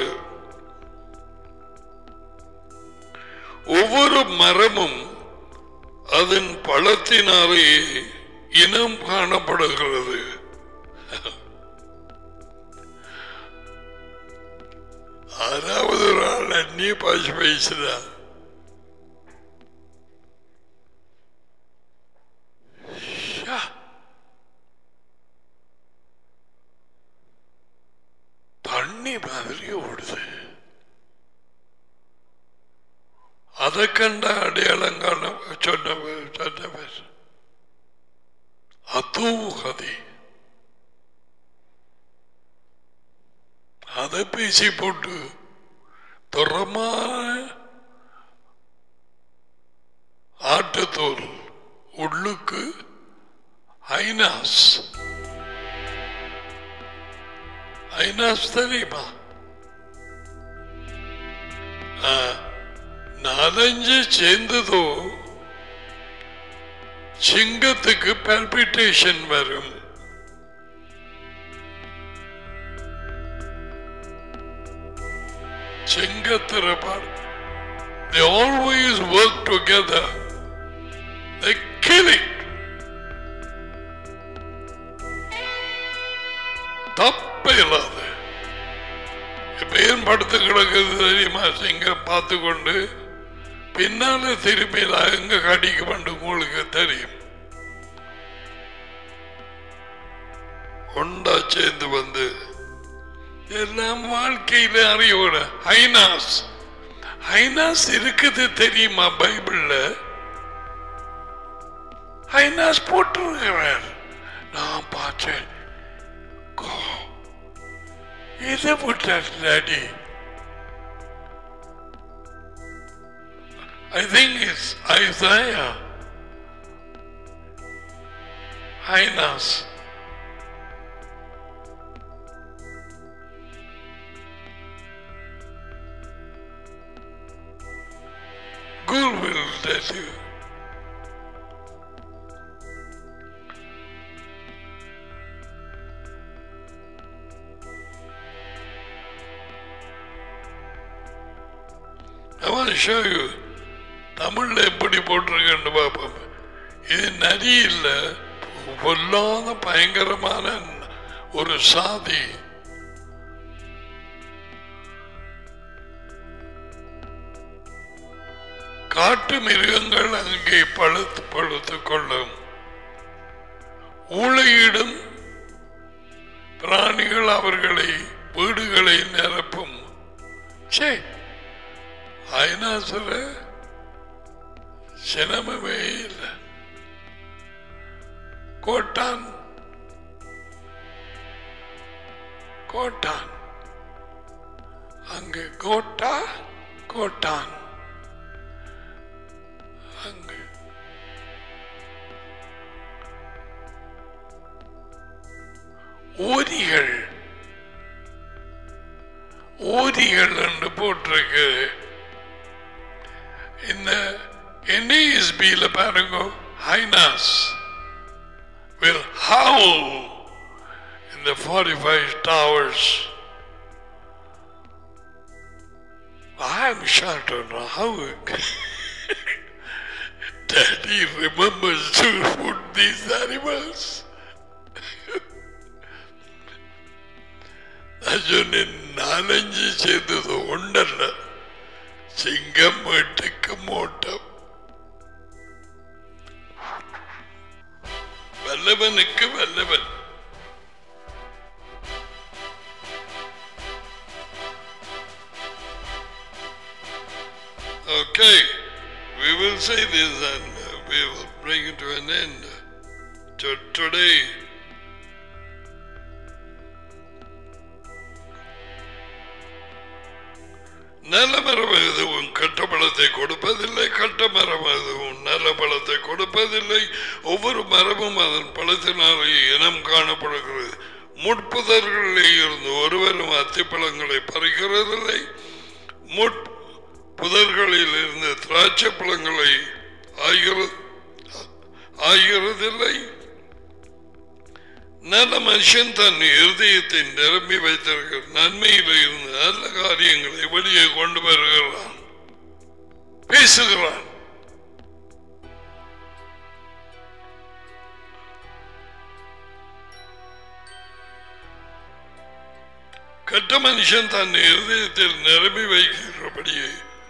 ஒவ்வொரு மரமும் அதன் பழத்தினாலே இனம் காணப்படுகிறது ஆறாவது ஒரு ஆள் அந்நிய பாஷை பேசுறான் ஷா. தண்ணி மாதிரி ஓடுது அதை கண்ட அடையாளங்கான சொன்னவர் சொன்னவர் அதூகதி அதை பேசி போட்டு துறமான ஆட்டுத்தோல் உள்ளுக்கு ஐநாஸ் ஐநாஸ் தெரியுமா ஆ, நாலஞ்சு சேர்ந்ததோ சிங்கத்துக்கு பல்பிட்டேஷன் வரும் சிங்கத்திர பார் They always work together. They kill it. தப்பே இல்லாத பேன் படுத்து கிடக்குது தெரியுமா சிங்கம் பார்த்து கொண்டு பின்னால திரும்பி நான் எங்க கடிக்க வேண்டும் உங்களுக்கு தெரியும் ஒண்டா சேர்ந்து வந்து எல்லாம் வாழ்க்கையில அறியோட ஹைனாஸ் ஹைனாஸ் இருக்குது தெரியுமா பைபிள்ல ஹைனாஸ் போட்டிருக்கிறார் நான் பார்த்தேன் கோ- இதை போட்டார் daddy I think it's Isaiah. Highness. Google will tell you. I want to show you. தமிழ்ல எப்படி போட்டிருக்கேன்னு பார்ப்போம் இது நரி இல்ல பொல்லாத பயங்கரமான ஒரு சாதி காட்டு மிருகங்கள் அங்கே பழுத்து பழுத்து கொள்ளும் ஊழையிடும் பிராணிகள் அவர்களை வீடுகளை நிரப்பும் சே ஐநாசுல சிரமமே இல்லை கோட்டான் கோட்டான் அங்கு கோட்டா கோட்டான் அங்கு ஓரிகள் ஓரிகள் என்று போட்டிருக்கு இந்த NASBல பாருங்க ஹைனாஸ் will howl in the 45 towers. I'm shocked on how Daddy remembers to put these animals. நான் சொன்னேன் நாலஞ்சு செய்தது ஒன்றல்ல சிங்கம் வீட்டுக்கு மூட்டம் வல்லவனுக்கு வல்லவன் Okay, we will say this and uh, we will bring it to an end to today. நல்ல மரம் எதுவும் கட்ட பழத்தை கொடுப்பதில்லை கட்ட மரம் எதுவும் நல்ல பழத்தை கொடுப்பதில்லை ஒவ்வொரு மரமும் அதன் பழத்தினாலே இனம் காணப்படுகிறது முட்புதர்களிலே இருந்து ஒருவரும் அத்திப்பழங்களை பறிக்கிறதில்லை முட் புதர்களில் இருந்து திராட்சை பழங்களை ஆகிறது ஆகிறதில்லை நல்ல மனுஷன் தன் இருதயத்தை நிரம்பி வைத்திருக்கிற நன்மையில இருந்து நல்ல காரியங்களை வெளியே கொண்டு வருகிறான் பேசுகிறான் கெட்ட மனுஷன் தன் இருதயத்தில் நிரம்பி வைக்கிறபடியே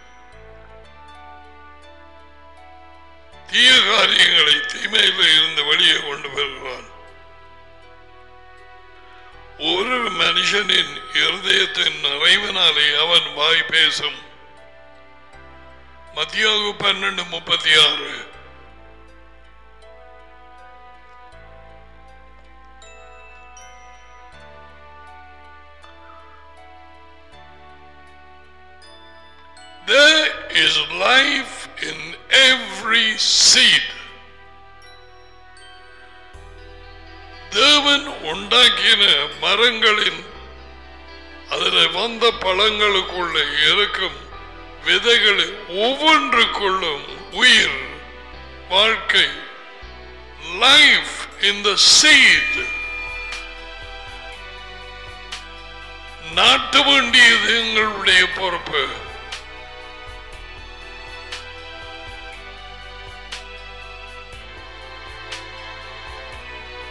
தீய காரியங்களை தீமையில இருந்து வெளியே கொண்டு வருகிறான் ஒரு மனுஷனின் இருதயத்தின் நிறைவினாலே அவன் வாய் பேசும் மத்தியாகு பன்னெண்டு முப்பத்தி ஆறு There is life in every seed. தேவன் உண்டாக்கின மரங்களின் அதில் வந்த பழங்களுக்குள்ள இருக்கும் விதைகள் ஒவ்வொன்றுக்குள்ளும் உயிர் வாழ்க்கை லைஃப் இன் த சீட் நாட்ட வேண்டியது எங்களுடைய பொறுப்பு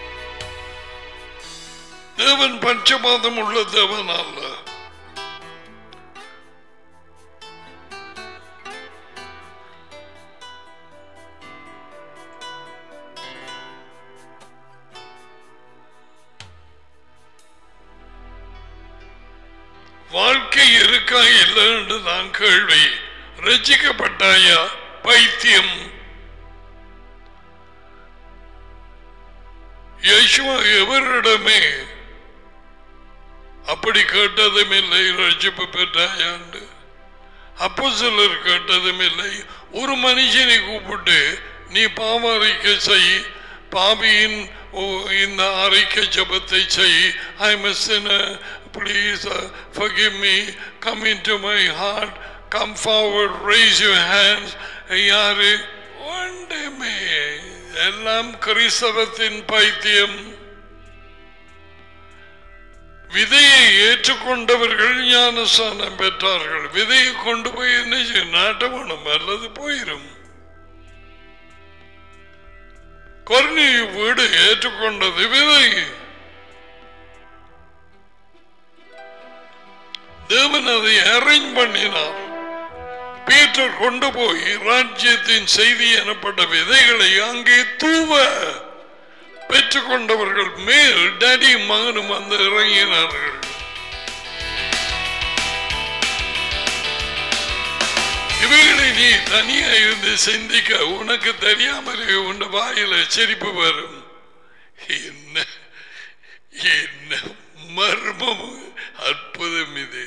தேவன் பஞ்சபாதம் உள்ள தேவன் அல்ல இருக்கா இல்லை என்று நான் கேள்வி ரசிக்கப்பட்டாயா பைத்தியம் யேசுவா எவரிடமே அப்படி கேட்டதும் இல்லை ரட்சிப்பு பெற்றாயாண்டு அப்போ சிலர் கேட்டதும் இல்லை ஒரு மனுஷனை கூப்பிட்டு நீ பாவ அறிக்கை செய் பாவியின் ஓ- இந்த அறிக்கை ஜபத்தை செய் I miss please forgive me come into my heart come forward raise your hands யாரு ஒன்றுமே எல்லாம் கிறிஸ்தவத்தின் பைத்தியம் விதையை ஏற்றுக்கொண்டவர்கள் ஞானஸ்தானம் பெற்றார்கள் விதையை கொண்டு போய் என்ன செய்ய நாட்டவனம் அல்லது போயிரும் கொர்னி வீடு ஏற்றுக்கொண்டது விதை தேவன் அதை அரேஞ்ச் பண்ணினார் பீட்டர் கொண்டு போய் ராஜ்யத்தின் செய்தி எனப்பட்ட விதைகளை அங்கே தூவ பெற்றுக்கொண்டவர்கள் மேல் டடி மகனும் வந்து இறங்கினார்கள் இவைகளை நீ தனியா இருந்து சிந்திக்க உனக்கு தெரியாமலே உன் வாயில சிரிப்பு வரும் என்ன என்ன மர்மம் அற்புதம் இது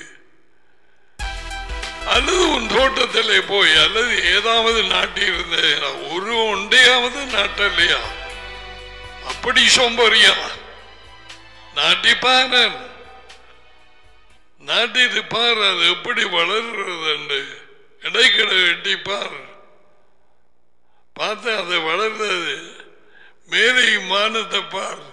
அல்லது உன் தோட்டத்திலே போய் அல்லது ஏதாவது நாட்டியிருந்த ஒரு ஒன்றையாவது நாட்டலையா அப்படி சோம்பறியா நாட்டிப்பாரன் நாட்டிட்டு பார் அது எப்படி வளர்றது இடைக்கிட வெட்டிப்பார் பார்த்து அது வளர்ந்தது மேலே மானத்தை பார்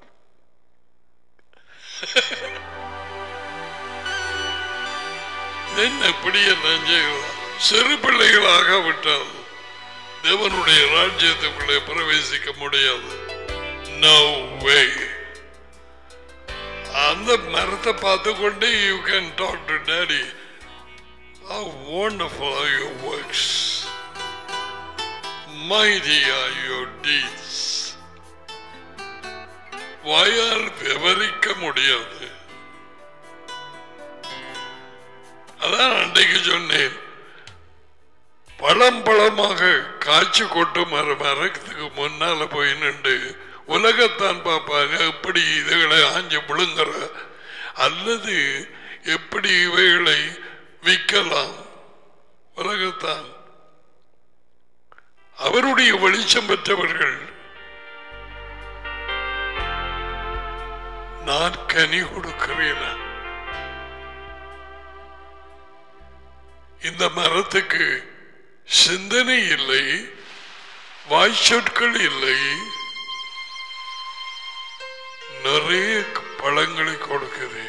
என்ன இப்படியெல்லாம் செய்யலாம் சிறு பிள்ளைகளாக விட்டால் தேவனுடைய ராஜ்யத்துக்குள்ளே பிரவேசிக்க முடியாது நோ வே அந்த மரத்தை பார்த்து கொண்டு you can talk to daddy How wonderful are your works. Mighty are your deeds. வாயால் விவரிக்க முடியாது அதான் அன்றைக்கு சொன்னேன் பழம் பழமாக காய்ச்சி கொட்டு மர மரத்துக்கு முன்னால போய் நின்று உலகத்தான் பார்ப்பாங்க எப்படி இதுகளை ஆஞ்சு விழுங்குற அல்லது எப்படி இவைகளை விற்கலாம் உலகத்தான் அவருடைய வெளிச்சம் பெற்றவர்கள் நான் கனி கொடுக்கிறேன் இந்த மரத்துக்கு சிந்தனை இல்லை வாய்ச்சொற்கள் இல்லை நிறைய பழங்களை கொடுக்குது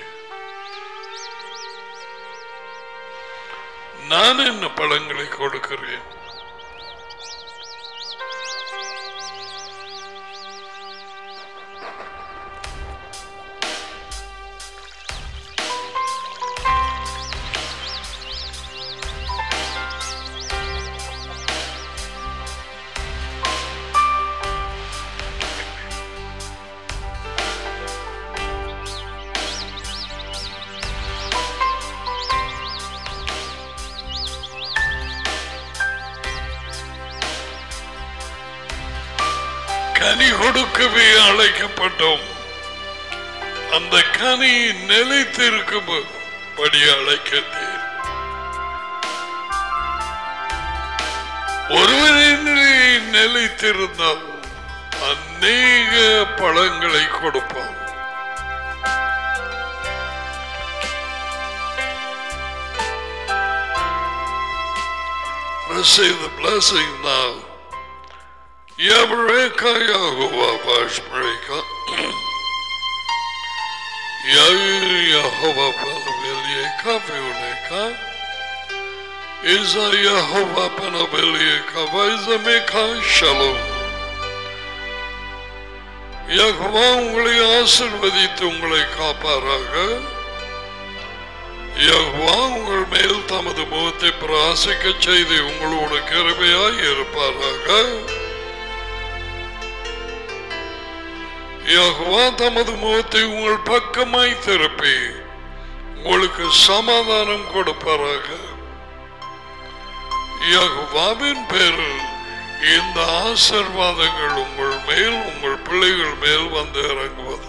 நான் என்ன பழங்களை கொடுக்கிறேன் கனி கொடுக்கவே அழைக்கப்பட்டோம் அந்த கனி நிலைத்திருக்கும்படி அழைக்கிறேன் ஒருவரின் நிலைத்திருந்தால் அநேக பழங்களை கொடுப்பான் Receive the blessing now. Yabreka Yahuwa Vashbreka. Yair Yahova Panabelia Violeka. Iza Yahova Panabelia Kavaiza Meka Shalom. யகவா உங்களை ஆசிர்வதித்து உங்களை காப்பாராக யகவா உங்கள் மேல் தமது முகத்தை பிராசிக்க செய்து உங்களோட கிருபையாய் இருப்பாராக யகவா தமது முகத்தை உங்கள் பக்கமாய் திருப்பி உங்களுக்கு சமாதானம் கொடுப்பாராக யகோவாவின் பேரில் இந்த ஆசீர்வாதங்கள் உங்கள் மேல் உங்கள் பிள்ளைகள் மேல் வந்து இறங்குவதாக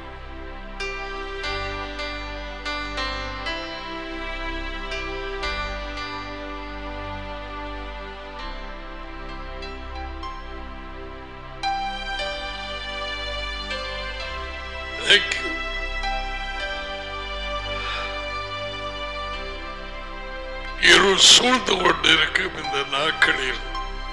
Thank you. இருள் சூழ்ந்து கொண்டிருக்கும் இந்த நாட்களில்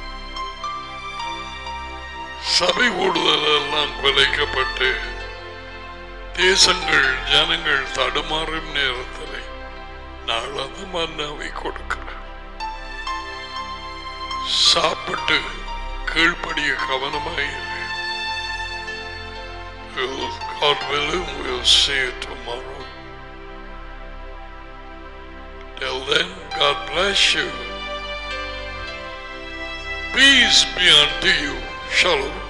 சபை கூடுதல் எல்லாம் குலைக்கப்பட்டு தேசங்கள் ஜனங்கள் தடுமாறும் நேரத்தில் நாள் அந்த மன்னாவை கொடுக்கிறேன் சாப்பிட்டு கீழ்ப்படிய கவனமாயிரு We'll, God willing, we'll see you tomorrow. Till then, God bless you. Peace be unto you. Shalom.